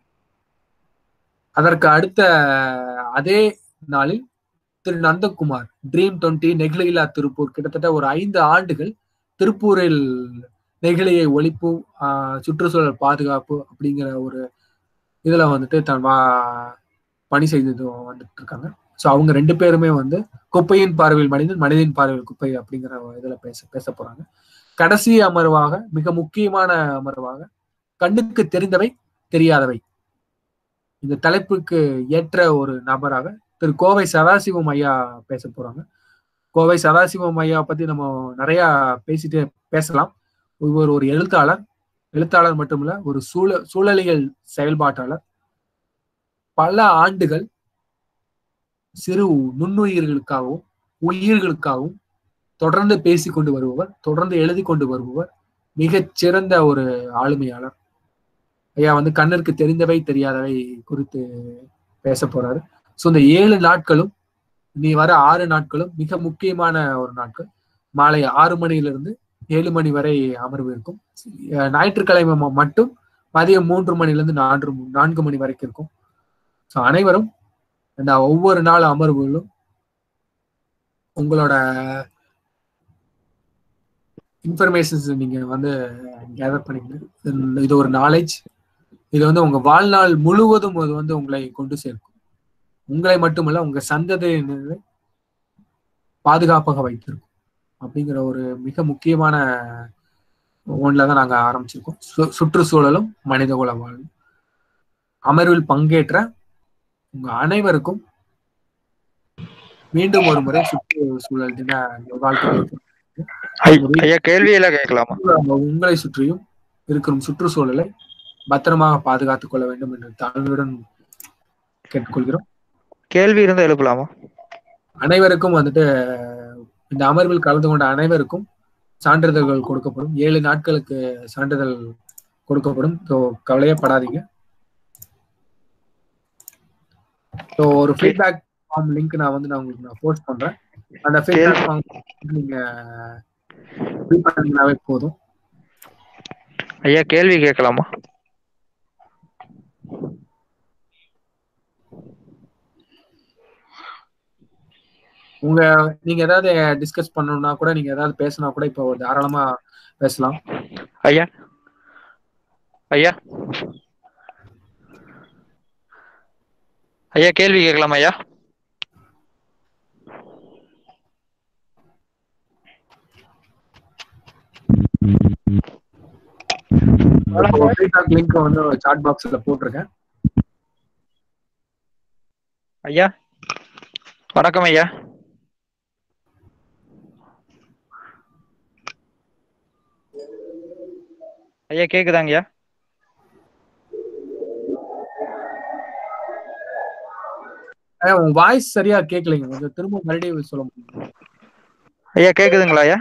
அதற்கு அடுத்த அதே நாளில் திரு நந்தகுமார் ட்ரீம் டுவெண்ட்டி நெகிழியில்லா திருப்பூர் கிட்டத்தட்ட ஒரு ஐந்து ஆண்டுகள் திருப்பூரில் நெகிழியை ஒழிப்பு சுற்றுச்சூழல் பாதுகாப்பு அப்படிங்கிற ஒரு இதுல வந்துட்டு தன் வா பணி செய்து வந்துட்டு இருக்காங்க ஸோ அவங்க ரெண்டு பேருமே வந்து குப்பையின் பார்வையில் மனிதன் மனிதன் பார்வையில் குப்பை அப்படிங்கிற இதுல பேச பேச போறாங்க கடைசி அமர்வாக மிக முக்கியமான அமர்வாக கண்ணுக்கு தெரிந்தவை தெரியாதவை இந்த தலைப்புக்கு ஏற்ற ஒரு நபராக திரு கோவை சதாசிவம் ஐயா பேச போறாங்க கோவை சதாசிவம் ஐயா பத்தி நம்ம நிறைய பேசிட்டு பேசலாம் இவர் ஒரு எழுத்தாளர் எழுத்தாளர் மட்டுமில்ல ஒரு சூழ சூழலியல் செயல்பாட்டாளர் பல ஆண்டுகள் சிறு நுண்ணுயிர்களுக்காகவும் உயிர்களுக்காகவும் தொடர்ந்து பேசி கொண்டு வருபவர் தொடர்ந்து எழுதி கொண்டு வருபவர் மிகச் சிறந்த ஒரு ஆளுமையாளர் ஐயா வந்து கண்ணிற்கு தெரிந்தவை தெரியாதவை குறித்து பேச போறாரு ஸோ இந்த ஏழு நாட்களும் நீ வர ஆறு நாட்களும் மிக முக்கியமான ஒரு நாட்கள் மாலை ஆறு மணியிலிருந்து ஏழு மணி வரை அமர்வு இருக்கும் ஞாயிற்றுக்கிழமை மட்டும் மதியம் மூன்று மணிலிருந்து நான்கு நான்கு மணி வரைக்கும் இருக்கும் ஸோ அனைவரும் இந்த ஒவ்வொரு நாள் அமர்வுகளும் உங்களோட இன்ஃபர்மேஷன்ஸ் நீங்க வந்து கேதர் பண்ணிக்கணும் இது ஒரு நாலேஜ் இது வந்து உங்க வாழ்நாள் முழுவதும் அது வந்து உங்களை கொண்டு சேர்க்கும் உங்களை மட்டுமல்ல உங்க சந்ததியினரை பாதுகாப்பாக வைத்திருக்கும் அப்படிங்கிற ஒரு மிக முக்கியமான ஒன்றில் தான் நாங்கள் ஆரம்பிச்சிருக்கோம் சு சுற்றுச்சூழலும் மனிதகுல வாழ்வும் அமர்வில் பங்கேற்ற உங்க அனைவருக்கும் மீண்டும் ஒரு முறை சுற்றுச்சூழல் தின வாழ்த்துக்கள் ஐயா கேள்வியில கேட்கலாமா உங்களை சுற்றியும் இருக்கும் சுற்றுச்சூழலை பத்திரமாக பாதுகாத்துக் கொள்ள வேண்டும் என்று தாழ்மையுடன் கேட்டுக்கொள்கிறோம் கேள்வி இருந்தா எழுப்பலாமா அனைவருக்கும் வந்துட்டு இந்த அமர்வில் கலந்து கொண்ட அனைவருக்கும் சான்றிதழ்கள் கொடுக்கப்படும் ஏழு நாட்களுக்கு சான்றிதழ் கொடுக்கப்படும் ஸோ கவலையப்படாதீங்க ஸோ ஒரு ஃபீட்பேக் ஃபார்ம் லிங்க் நான் வந்து நான் உங்களுக்கு நான் போஸ்ட் பண்றேன் அந்த ஃபீட்பேக் ஃபார்ம் நீங்க ஃபில் பண்ணீங்கன்னாவே போதும் ஐயா கேள்வி கேட்கலாமா உங்க நீங்க ஏதாவது டிஸ்கஸ் பண்ணணும்னா கூட நீங்க ஏதாவது பேசினா கூட இப்போ தாராளமா பேசலாம் ஐயா ஐயா ஐயா கேள்வி கேட்கலாமா ஐயா லிங்க் வந்து சாட் பாக்ஸ்ல போட்டிருக்கேன் ஐயா வணக்கம் ஐயா ஐயா கேக்குதாங்கய்யா உங்க வாய்ஸ் சரியா கேட்கலைங்க கொஞ்சம் திரும்ப மறுபடியும் சொல்ல முடியும் ஐயா கேக்குதுங்களா ஐயா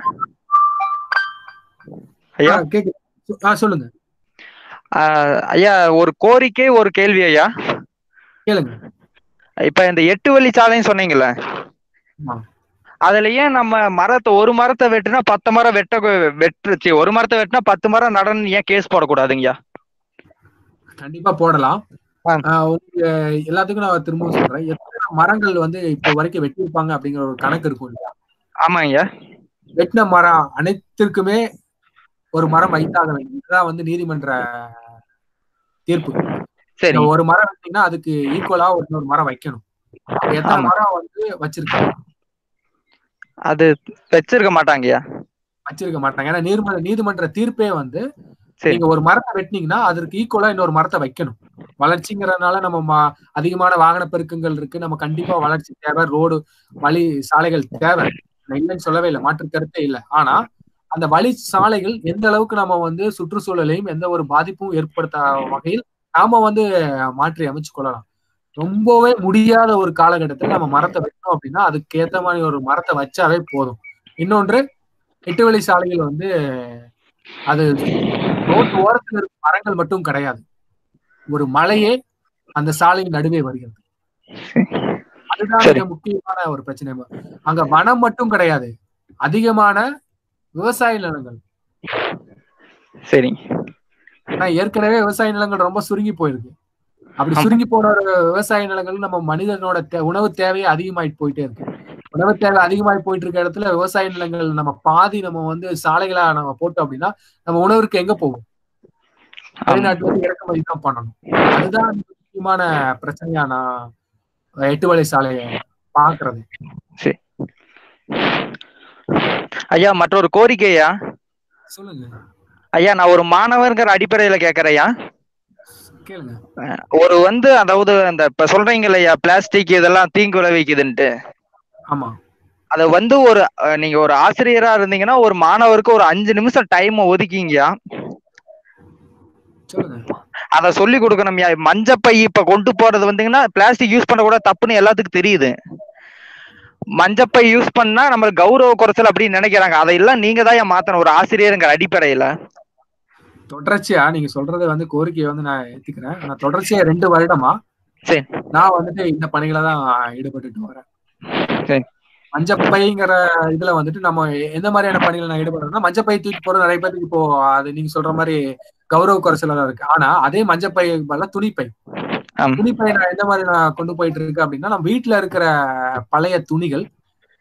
ஐயா கேக்குது ஆ சொல்லுங்க ஐயா ஒரு கோரிக்கை ஒரு கேள்வி ஐயா கேளுங்க இப்ப இந்த எட்டு வழி சாலைன்னு சொன்னீங்கல்ல அதுல ஏன் நம்ம மரத்தை ஒரு மரத்தை வெட்டுனா பத்து மரம் வெட்ட வெட்டுச்சு ஒரு மரத்தை வெட்டினா பத்து மரம் நடன்னு ஏன் கேஸ் போடக்கூடாதுங்கய்யா கண்டிப்பா போடலாம் உங்க எல்லாத்துக்கும் நான் திரும்பவும் சொல்றேன் எத்தனை மரங்கள் வந்து இப்ப வரைக்கும் வெட்டியிருப்பாங்க அப்படிங்கிற ஒரு கணக்கு இருக்கும் இல்லையா ஆமாங்கய்யா வெட்டின மரம் அனைத்திற்குமே ஒரு மரம் வைத்தாக வேண்டும் இதுதான் வந்து நீதிமன்ற தீர்ப்பு சரி ஒரு மரம் வச்சீங்கன்னா அதுக்கு ஈக்குவலா ஒரு மரம் வைக்கணும் எத்தனை மரம் வந்து வச்சிருக்காங்க அது வச்சிருக்க மாட்டாங்கய்யா வச்சிருக்க மாட்டாங்க ஏன்னா நீர்மன்ற நீதிமன்ற தீர்ப்பே வந்து நீங்க ஒரு மரத்தை வெட்டினீங்கன்னா அதற்கு ஈக்குவலா இன்னொரு மரத்தை வைக்கணும் வளர்ச்சிங்கிறதுனால நம்ம அதிகமான வாகன பெருக்கங்கள் இருக்கு நம்ம கண்டிப்பா வளர்ச்சி தேவை ரோடு வழி சாலைகள் தேவை இல்லைன்னு சொல்லவே இல்லை மாற்று கருத்தே இல்லை ஆனா அந்த வழி சாலைகள் எந்த அளவுக்கு நம்ம வந்து சுற்றுச்சூழலையும் எந்த ஒரு பாதிப்பும் ஏற்படுத்த வகையில் நாம வந்து மாற்றி அமைச்சு கொள்ளலாம் ரொம்பவே முடியாத ஒரு காலகட்டத்தில் நம்ம மரத்தை வைக்கணும் அப்படின்னா அதுக்கு ஏத்த மாதிரி ஒரு மரத்தை வச்சாவே போதும் இன்னொன்று எட்டு வழி சாலைகள் வந்து அது ரோட்டு ஓரத்தில் இருக்கும் மரங்கள் மட்டும் கிடையாது ஒரு மலையே அந்த சாலையின் நடுவே வருகிறது அதுதான் மிக முக்கியமான ஒரு பிரச்சனை அங்க வனம் மட்டும் கிடையாது அதிகமான விவசாய நிலங்கள் சரி ஆனா ஏற்கனவே விவசாய நிலங்கள் ரொம்ப சுருங்கி போயிருக்கு அப்படி சுருங்கி போன ஒரு விவசாய நிலங்கள் நம்ம மனிதனோட உணவு தேவையை அதிகமாயிட்டு போயிட்டே இருக்கு உணவு தேவை அதிகமாகி போயிட்டு இருக்க இடத்துல விவசாய நிலங்கள் நம்ம பாதி நம்ம வந்து சாலைகளா நம்ம போட்டோம் அப்படின்னா நம்ம உணவுக்கு எங்க போவோம் வெளிநாட்டுல இருந்து இறக்குமதி தான் பண்ணணும் அதுதான் முக்கியமான பிரச்சனையா நான் எட்டு வழி சாலையை பாக்குறது ஐயா மற்றொரு கோரிக்கையா சொல்லுங்க ஐயா நான் ஒரு மாணவர்கிற அடிப்படையில கேக்குறையா கேளுங்க ஒரு வந்து அதாவது அந்த இப்ப சொல்றீங்க இல்லையா பிளாஸ்டிக் இதெல்லாம் தீங்கு விளைவிக்குதுன்ட்டு ஆமா அத வந்து ஒரு நீங்க ஒரு ஆசிரியரா இருந்தீங்கன்னா ஒரு மாணவருக்கு ஒரு அஞ்சு நிமிஷம் டைம் ஒதுக்கிங்கயா அத சொல்லி கொடுக்கணும்யா மஞ்சப்பை இப்ப கொண்டு போறது வந்தீங்கன்னா பிளாஸ்டிக் யூஸ் பண்ண கூட தப்புன்னு எல்லாத்துக்கும் தெரியுது மஞ்சப்பை யூஸ் பண்ணா நம்ம கௌரவ குறைச்சல் அப்படின்னு நினைக்கிறாங்க அதையெல்லாம் நீங்க தான் மாத்தணும் ஒரு ஆசிரியருங்கிற அடிப்படையில தொடர்ச்சியா நீங்க சொல்றதை வந்து கோரிக்கையை வந்து நான் ஏத்துக்கிறேன் நான் தொடர்ச்சியா ரெண்டு வருடமா சரி நான் வந்துட்டு இந்த பணிகளை தான் ஈடுபட்டுட்டு வரேன் மஞ்சப்பைங்கிற இதுல வந்துட்டு நம்ம எந்த மாதிரியான பணிகள் நான் ஈடுபடுறேன்னா மஞ்சப்பை தூக்கி போறது நிறைய பேருக்கு இப்போ அது நீங்க சொல்ற மாதிரி கௌரவ குறைச்சலா தான் இருக்கு ஆனா அதே மஞ்சப்பை பதில துணிப்பை துணிப்பை நான் எந்த மாதிரி நான் கொண்டு போயிட்டு இருக்கேன் அப்படின்னா நம்ம வீட்டுல இருக்கிற பழைய துணிகள்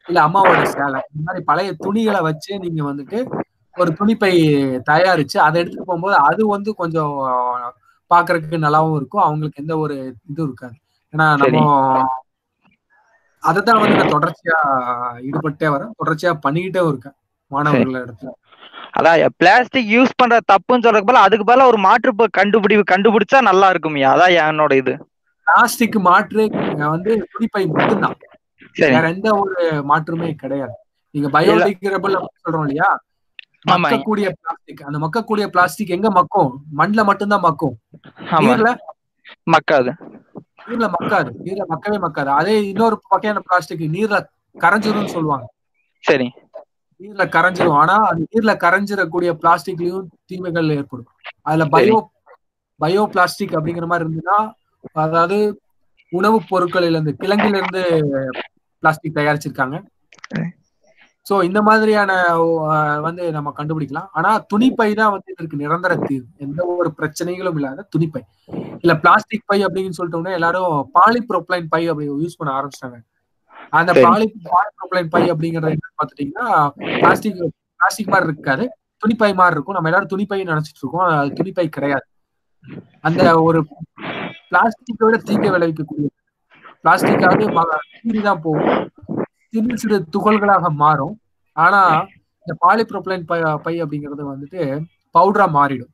இல்ல அம்மாவோட சேலை இந்த மாதிரி பழைய துணிகளை வச்சு நீங்க வந்துட்டு ஒரு துணிப்பை தயாரிச்சு அதை எடுத்துட்டு போகும்போது அது வந்து கொஞ்சம் பாக்குறதுக்கு நல்லாவும் இருக்கும் அவங்களுக்கு எந்த ஒரு இதுவும் இருக்காது ஏன்னா நம்ம அதைத்தான் வந்து நான் தொடர்ச்சியா ஈடுபட்டே வரேன் தொடர்ச்சியா பண்ணிக்கிட்டே இருக்கேன் மாணவர்கள் இடத்துல அதான் பிளாஸ்டிக் யூஸ் பண்ற தப்புன்னு சொல்றதுக்கு பதிலா அதுக்கு பதிலா ஒரு மாற்று கண்டுபிடி கண்டுபிடிச்சா நல்லா இருக்கும்யா அதான் என்னோட இது பிளாஸ்டிக் மாற்று வந்து துணிப்பை மட்டும்தான் சரி வேற எந்த ஒரு மாற்றுமே கிடையாது நீங்க பயோடிகிரபிள் சொல்றோம் இல்லையா ஆமாங்க. மக்கக்கூடிய பிளாஸ்டிக் அந்த மக்கக்கூடிய பிளாஸ்டிக் எங்க மக்கும் மண்ணுல மட்டும்தான் மக்கும் ஆமா நீர்ல மக்காது நீர்ல மக்காது நீர்ல மக்கவே மக்காது அதே இன்னொரு வகையான பிளாஸ்டிக் நீர்ல கரைஞ்சிரும்னு சொல்லுவாங்க சரி நீர்ல கரைஞ்சிரும் ஆனா அது நீர்ல கரைஞ்சிடக்கூடிய பிளாஸ்டிக்லயும் தீமைகள் ஏற்படும் அதுல பயோ பயோ பிளாஸ்டிக் அப்படிங்கிற மாதிரி இருந்ததுன்னா அதாவது உணவுப் பொருட்களில் இருந்து கிழங்குல இருந்து பிளாஸ்டிக் தயாரிச்சிருக்காங்க சரி. சோ இந்த மாதிரியான அஹ், வந்து நம்ம கண்டுபிடிக்கலாம் ஆனா துணிப்பை தான் வந்து இதற்கு நிரந்தர தீர்வு எந்த ஒரு பிரச்சனைகளும் இல்லாத துணிப்பை இல்ல பிளாஸ்டிக் பை அப்படின்னு சொல்லிட்டோம்னா எல்லாரும் பாலிப்ரோப்ளைன் பை அப்படி யூஸ் பண்ண ஆரம்பிச்சிட்டாங்க அந்த சரி. பாலி பாலிப்ரோப்ளைன் பை அப்படிங்கறது என்ன பாத்துட்டீங்கன்னா பிளாஸ்டிக் பிளாஸ்டிக் மாதிரி இருக்காது துணிப்பை மாதிரி இருக்கும் நம்ம எல்லாரும் துணிப்பை நினைச்சிட்டு இருக்கோம் அது துணிப்பை கிடையாது அந்த ஒரு பிளாஸ்டிக்கை விட தீங்கை விளைவிக்கக்கூடிய பிளாஸ்டிக்காவது கீறி தான் போகும் சிறு சிறு துகள்களாக மாறும் ஆனா இந்த பாலிப்ரோப்ளைன் பை பை அப்படிங்கிறது வந்துட்டு பவுடரா மாறிடும்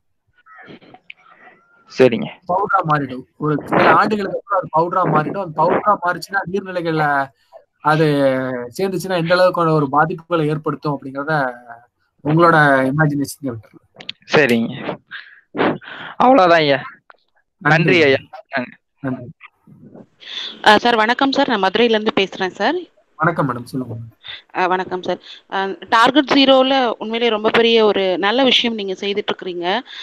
சரிங்க பவுடரா மாறிடும் ஒரு சில ஆண்டுகளுக்கு அப்புறம் அது பவுடரா மாறிடும் அது பவுடரா மாறிச்சுன்னா நீர்நிலைகள்ல அது சேர்ந்துச்சுன்னா எந்த அளவுக்கான ஒரு பாதிப்புகளை ஏற்படுத்தும் அப்படிங்கறத உங்களோட இமேஜினேஷன் விட்டுருங்க சரிங்க அவ்வளவுதான் ஐயா நன்றி ஐயா நன்றி சார் வணக்கம் சார் நான் மதுரையில இருந்து பேசுறேன் சார் வணக்கம் மேடம் சொல்லுங்க அஹ் வணக்கம் சார் டார்கெட் ஜீரோவில் உண்மையிலேயே ரொம்ப பெரிய ஒரு நல்ல விஷயம் நீங்கள் செய்துட்டு இருக்கிறீங்க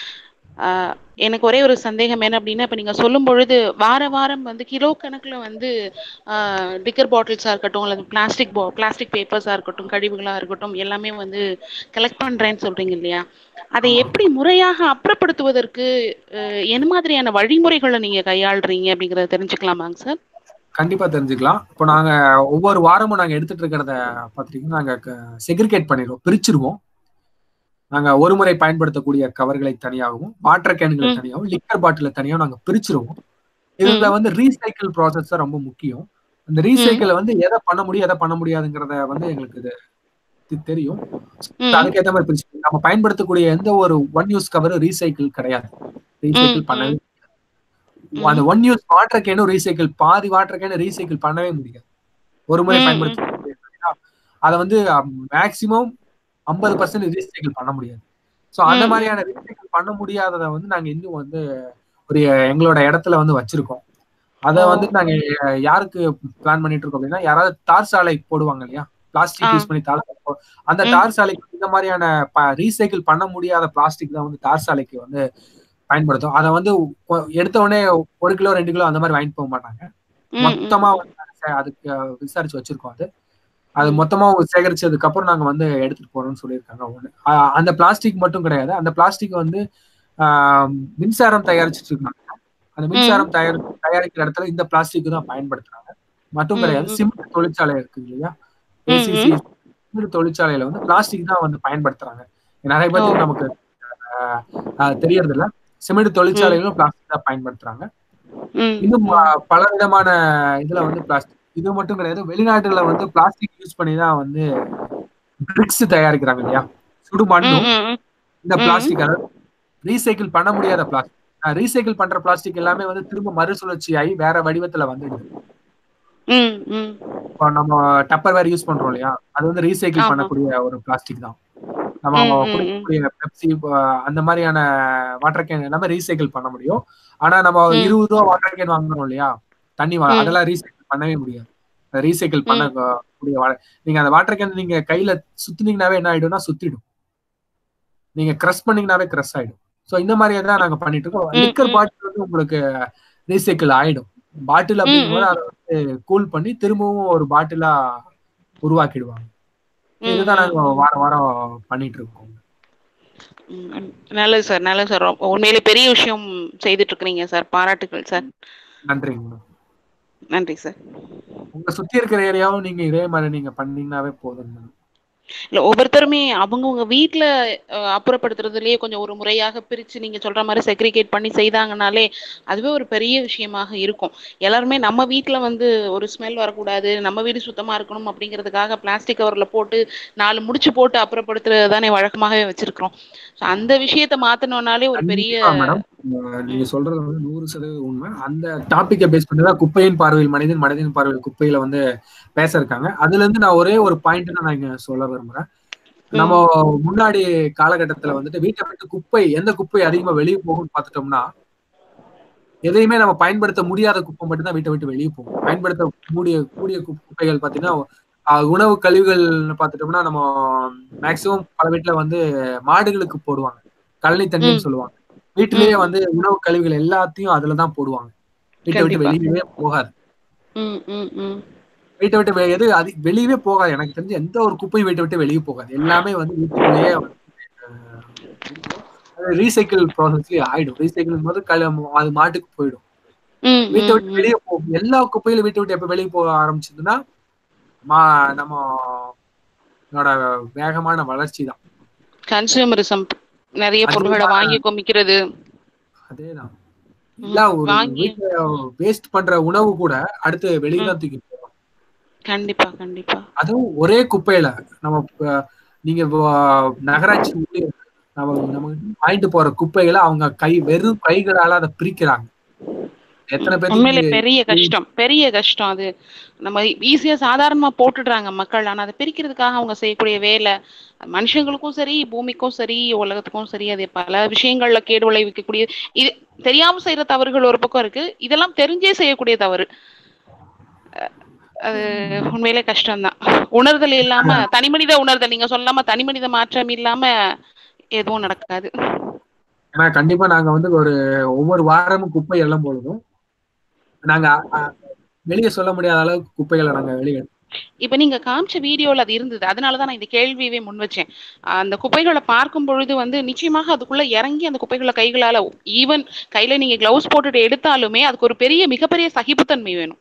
அஹ் எனக்கு ஒரே ஒரு சந்தேகம் என்ன அப்படின்னா இப்போ நீங்கள் சொல்லும் பொழுது வார வாரம் வந்து கிலோ கணக்கில் வந்து டிக்கர் பாட்டில்ஸாக இருக்கட்டும் அல்லது பிளாஸ்டிக் பா பிளாஸ்டிக் பேப்பர்ஸாக இருக்கட்டும் கழிவுகளாக இருக்கட்டும் எல்லாமே வந்து கலெக்ட் பண்ணுறேன்னு சொல்கிறீங்க இல்லையா அதை எப்படி முறையாக அப்புறப்படுத்துவதற்கு அஹ் என்ன மாதிரியான வழிமுறைகளை நீங்கள் கையாளுறீங்க அப்படிங்கிறத தெரிஞ்சுக்கலாமாங்க சார் கண்டிப்பா தெரிஞ்சுக்கலாம் இப்போ நாங்க ஒவ்வொரு வாரமும் நாங்க எடுத்துட்டு இருக்கிறத பாத்தீங்கன்னா நாங்க செக்ரிகேட் பண்ணிடுவோம் பிரிச்சிருவோம் நாங்க ஒரு முறை பயன்படுத்தக்கூடிய கவர்களை தனியாகவும் வாட்டர் கேன்களை ம். தனியாகவும் லிக்கர் பாட்டில தனியாகவும் நாங்க பிரிச்சிருவோம் இதுல வந்து ரீசைக்கிள் ப்ராசஸ் தான் ரொம்ப முக்கியம் அந்த ரீசைக்கிளை வந்து எதை பண்ண முடியும் எதை பண்ண முடியாதுங்கிறத வந்து எங்களுக்கு இது இது தெரியும் ம், அதுக்கேற்ற மாதிரி பிரிச்சு நம்ம பயன்படுத்தக்கூடிய எந்த ஒரு ஒன் யூஸ் கவரும் ரீசைக்கிள் கிடையாது ரீசைக்கிள் ம், பண்ணவே ம். அந்த ஒன் யூஸ் வாட்டர் கேனும் ரீசைக்கிள் பாதி வாட்டர் கேனும் ரீசைக்கிள் பண்ணவே முடியாது ஒரு முறை ம், பயன்படுத்த அதை வந்து மேக்சிமம் ஐம்பது பர்சன்ட் ரீசைக்கிள் பண்ண முடியாது ஸோ அந்த ம். மாதிரியான ரீசைக்கிள் பண்ண முடியாததை வந்து நாங்க இன்னும் வந்து ஒரு எங்களோட இடத்துல வந்து வச்சிருக்கோம் அதை ஓ. வந்து நாங்க யாருக்கு பிளான் பண்ணிட்டு இருக்கோம் அப்படின்னா யாராவது தார் சாலை போடுவாங்க இல்லையா பிளாஸ்டிக் ஆ. யூஸ் பண்ணி தார் சாலை போ- அந்த ம். தார் சாலைக்கு இந்த மாதிரியான ரீசைக்கிள் பண்ண முடியாத பிளாஸ்டிக் தான் வந்து தார் சாலைக்கு வந்து பயன்படுத்தும் அதை வந்து ஒ- எடுத்த உடனே ஒரு கிலோ ரெண்டு கிலோ அந்த மாதிரி வாங்கிட்டு போக மாட்டாங்க ம், ம். மொத்தமா வந்து நாங்க அதுக்கு விசாரிச்சு வச்சிருக்கோம் அது அது மொத்தமா சேகரிச்சதுக்கு அப்புறம் நாங்க வந்து எடுத்துட்டு போறோம்னு சொல்லியிருக்காங்க ஒண்ணு அ- அந்த பிளாஸ்டிக் மட்டும் கிடையாது அந்த பிளாஸ்டிக் வந்து ஆஹ், மின்சாரம் தயாரிச்சிட்டு இருக்காங்க அந்த மின்சாரம் தயாரி தயாரிக்கிற இடத்துல இந்த பிளாஸ்டிக் தான் பயன்படுத்துறாங்க மட்டும் ம், கிடையாது ம். சிமெண்ட் தொழிற்சாலை இருக்கு இல்லையா ம், ஏசிசி சிமெண்ட் தொழிற்சாலையில வந்து பிளாஸ்டிக் தான் வந்து பயன்படுத்துறாங்க நிறைய பேருக்கு ஓ. நமக்கு ஆஹ், ஆஹ், தெரியறது இல்ல சிமெண்ட் தொழிற்சாலைகளும் பிளாஸ்டிக் தான் பயன்படுத்துறாங்க ம், இன்னும் ப- பல விதமான இதுல வந்து பிளாஸ்டிக் இது மட்டும் கிடையாது வெளிநாட்டுல வந்து பிளாஸ்டிக் யூஸ் பண்ணி தான் வந்து பிரிக்ஸ் தயாரிக்கிறாங்க இல்லையா சுடு ம், மண்ணும் ம், ம். இந்த ம். பிளாஸ்டிக் அதாவது ரீசைக்கிள் பண்ண முடியாத பிளாஸ்டிக் ரீசைக்கிள் பண்ற பிளாஸ்டிக் எல்லாமே வந்து திரும்ப மறுசுழற்சி ஆகி வேற வடிவத்துல வந்துடுது ம், ம். இப்போ நம்ம டப்பர் வேர் யூஸ் பண்றோம் இல்லையா அது வந்து ரீசைக்கிள் ஆமா. பண்ணக்கூடிய ஒரு பிளாஸ்டிக் தான் நம்ம ம், ம், ம். குடிக்கக்கூடிய பெப்சி அந்த மாதிரியான வாட்டர் கேன் எல்லாமே ரீசைக்கிள் பண்ண முடியும் ஆனா நம்ம ம். இருபது ரூபா வாட்டர் கேன் வாங்குறோம் இல்லையா தண்ணி வா- ம். அதெல்லாம் ரீசைக்கிள் பண்ணவே முடியாது ரீசைக்கிள் பண்ண கூடிய வா- நீங்க அந்த வாட்டர் கேன் நீங்க கையில சுத்துனீங்கனாவே என்ன ஆயிடும்னா சுத்திடும் நீங்க கிரஷ் பண்ணீங்கனாவே கிரஷ் ஆயிடும் சோ இந்த மாதிரியே தான் நாங்க பண்ணிட்டு இருக்கோம் ம், லிக்கர் ம். பாட்டில் வந்து உங்களுக்கு ரீசைக்கிள் ஆயிடும் பாட்டில் அப்படிங்கும்போது ம். அதை வந்து கூல் பண்ணி திரும்பவும் ஒரு பாட்டிலா உருவாக்கிடுவாங்க ம், இதுதான் ம். நாங்க வாரம் வாரம் பண்ணிட்டு இருக்கோம் ம், ம். நல்லது சார் நல்லது சார் ரொம்ப- உண்மையிலே பெரிய விஷயம் செய்துட்டு இருக்கிறீங்க சார் பாராட்டுகள் சார் நன்றிங்க மேடம் நன்றி சார் உங்க சுத்தி இருக்கிற ஏரியாவும் நீங்க இதே மாதிரி நீங்க பண்ணீங்கன்னாவே போதும் மேடம் இல்ல ஒவ்வொருத்தருமே அவங்கவங்க வீட்ல அஹ், அப்புறப்படுத்துறதுலயே கொஞ்சம் ஒரு முறையாக பிரிச்சு நீங்க சொல்ற மாதிரி செக்ரிகேட் பண்ணி செய்தாங்கனாலே அதுவே ஒரு பெரிய விஷயமாக இருக்கும் எல்லாருமே நம்ம வீட்ல வந்து ஒரு ஸ்மெல் வரக்கூடாது நம்ம வீடு சுத்தமா இருக்கணும் அப்படிங்கிறதுக்காக பிளாஸ்டிக் கவர்ல போட்டு நாலு முடிச்சு போட்டு அப்புறப்படுத்துறது தானே வழக்கமாகவே வச்சிருக்கிறோம் So, அந்த விஷயத்த மாத்தணும்னாலே ஒரு பெரிய கண்டிப்பா மேடம் அஹ் நீங்க சொல்றது வந்து நூறு சதவீதம் உண்மை அந்த டாபிக்கை பேஸ் பண்ணி தான் குப்பையின் பார்வையில் மனிதன் மனிதன் பார்வையில் குப்பையில வந்து பேச இருக்காங்க அதுல இருந்து நான் ஒரே ஒரு பாயிண்ட் தான் நான் இங்க சொல்ல விரும்புறேன் நம்ம முன்னாடி காலகட்டத்துல வந்துட்டு வீட்டை விட்டு குப்பை எந்த குப்பை அதிகமா வெளியே போகும்னு பார்த்துட்டோம்னா எதையுமே நம்ம பயன்படுத்த முடியாத குப்பை மட்டும் தான் வீட்டை விட்டு வெளியே போகும் பயன்படுத்த கூடிய கூடிய கு- குப்பைகள் பார்த்தீங்கன்னா ஆஹ் உணவு கழிவுகள் பார்த்துட்டோம்னா நம்ம மேக்சிமம் பல வீட்டுல வந்து மாடுகளுக்கு போடுவாங்க கழனி தண்ணின்னு சொல்லுவாங்க வீட்டிலேயே வந்து உணவு கழிவுகள் எல்லாத்தையும் அதுலதான் போடுவாங்க வீட்டை விட்டு கண்டிப்பா. வெளியவே போகாது ம் ம் ம் வீட்டை விட்டு வெ- எது அது வெளியவே போகாது எனக்கு தெரிஞ்சு எந்த ஒரு குப்பையும் வீட்டை விட்டு வெளியே போகாது எல்லாமே வந்து வீட்டுக்குள்ளேயே ரீசைக்கிள் ப்ராசஸ்லயே ஆயிடும் ரீசைக்கிள் போது கல அது மாட்டுக்கு போயிடும் ம் வீட்டை ம், விட்டு ம். வெளியே போ எல்லா குப்பையிலும் வீட்டை விட்டு எப்ப வெளியே போக ஆரம்பிச்சதுன்னா மா நம்ம என்னோட வேகமான வளர்ச்சி தான் கன்சியூமரிசம் நிறைய அதுதான். பொருட்களை வாங்கி குமிக்கிறது அதேதான் ம், எல்லா ஒரு வாங்கி வீட்டுல வேஸ்ட் பண்ற உணவு கூட நம்ம வெளியே தான் தூக்கி போடுறோம் கண்டிப்பா கண்டிப்பா அதுவும் ஒரே குப்பையில நம்ம இப்ப நீங்க வ- நகராட்சி ஊழியர் நம்ம நம்ம வாங்கிட்டு போற குப்பைகளை அவங்க கை வெறும் கைகளால அதை பிரிக்கிறாங்க எத்தனை உண்மையிலே பேருக்கு பெரிய கஷ்டம் பெரிய கஷ்டம் அது நம்ம ஈஸியா சாதாரணமா போட்டுடுறாங்க மக்கள் ஆனா அதை பிரிக்கிறதுக்காக அவங்க செய்யக்கூடிய வேலை மனுஷங்களுக்கும் சரி பூமிக்கும் சரி உலகத்துக்கும் சரி அது பல விஷயங்கள்ல கேடு விளைவிக்கக்கூடிய இது தெரியாம செய்யற தவறுகள் ஒரு பக்கம் இருக்கு இதெல்லாம் தெரிஞ்சே செய்யக்கூடிய தவறு அஹ் அது உண்மையிலே கஷ்டம்தான் உணர்தல் இல்லாம தனிமனித உணர்தல் நீங்க சொல்லாம தனிமனித மாற்றம் இல்லாம எதுவும் நடக்காது ஏன்னா கண்டிப்பா நாங்க வந்து ஒரு ஒவ்வொரு வாரமும் குப்பை எல்லாம் பொழுதும் நாங்க அ- வெளியே சொல்ல முடியாத அளவுக்கு குப்பைகளை நாங்க வெளியே இப்ப நீங்க காமிச்ச வீடியோல அது இருந்தது அதனாலதான் நான் இந்த கேள்வியவே முன் வச்சேன் அந்த குப்பைகளை பார்க்கும் பொழுது வந்து நிச்சயமாக அதுக்குள்ள இறங்கி அந்த குப்பைகளை கைகளால ஈவன் கையில நீங்க கிளவுஸ் போட்டுட்டு எடுத்தாலுமே அதுக்கு ஒரு பெரிய மிகப்பெரிய சகிப்புத்தன்மை வேணும்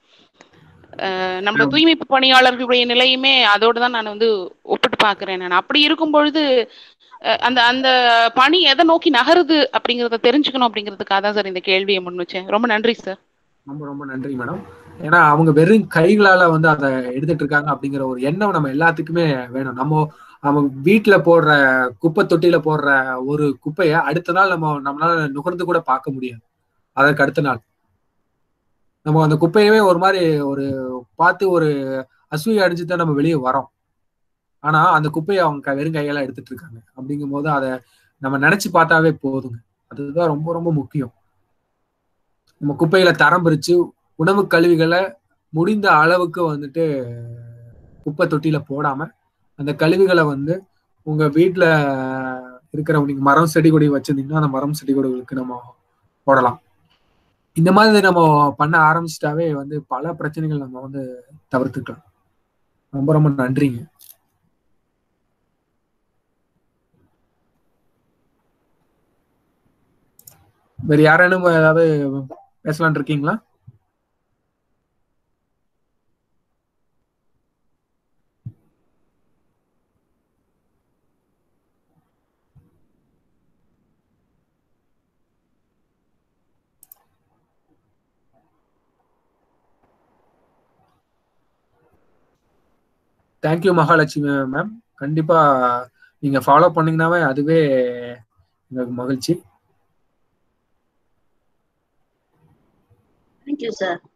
அஹ் நம்ம ஆமா. தூய்மை பணியாளர்களுடைய நிலையுமே அதோட தான் நான் வந்து ஒப்பிட்டு பாக்குறேன் நான் அப்படி இருக்கும் பொழுது அஹ் அந்த அந்த பணி எதை நோக்கி நகருது அப்படிங்கறத தெரிஞ்சுக்கணும் அப்படிங்கிறதுக்காக தான் சார் இந்த கேள்வியை முன் வச்சேன் ரொம்ப நன்றி சார் ரொம்ப ரொம்ப நன்றி மேடம் ஏன்னா அவங்க வெறும் கைகளால வந்து அதை எடுத்துட்டு இருக்காங்க அப்படிங்கிற ஒரு எண்ணம் நம்ம எல்லாத்துக்குமே வேணும் நம்ம நம்ம வீட்டுல போடுற குப்பை தொட்டியில போடுற ஒரு குப்பைய அடுத்த நாள் நம்ம நம்மளால நுகர்ந்து கூட பார்க்க முடியாது அதற்கு அடுத்த நாள் நம்ம அந்த குப்பையவே ஒரு மாதிரி ஒரு பார்த்து ஒரு அசூயை அடிச்சு தான் நம்ம வெளியே வரோம் ஆனா அந்த குப்பையை அவங்க க- வெறும் கையால எடுத்துட்டு இருக்காங்க அப்படிங்கும் போது அதை நம்ம நினைச்சு பார்த்தாவே போதுங்க அதுதான் ரொம்ப ரொம்ப முக்கியம் நம்ம குப்பைகளை தரம் பிரிச்சு உணவு கழிவுகளை முடிந்த அளவுக்கு வந்துட்டு குப்பை தொட்டியில போடாம அந்த கழிவுகளை வந்து உங்க வீட்டுல இருக்கிற நீங்க மரம் செடி கொடி வச்சிருந்தீங்கன்னா அந்த மரம் செடி கொடிகளுக்கு நம்ம போடலாம் இந்த மாதிரி நம்ம பண்ண ஆரம்பிச்சிட்டாவே வந்து பல பிரச்சனைகள் நம்ம வந்து தவிர்த்துக்கலாம் ரொம்ப ரொம்ப நன்றிங்க வேற யாரேனும் ஏதாவது பேசலாம்னு இருக்கீங்களா தேங்க்யூ மகாலட்சுமி மேம் கண்டிப்பா நீங்க ஃபாலோ பண்ணீங்கன்னாவே அதுவே எங்களுக்கு மகிழ்ச்சி தேங்க்யூ சார்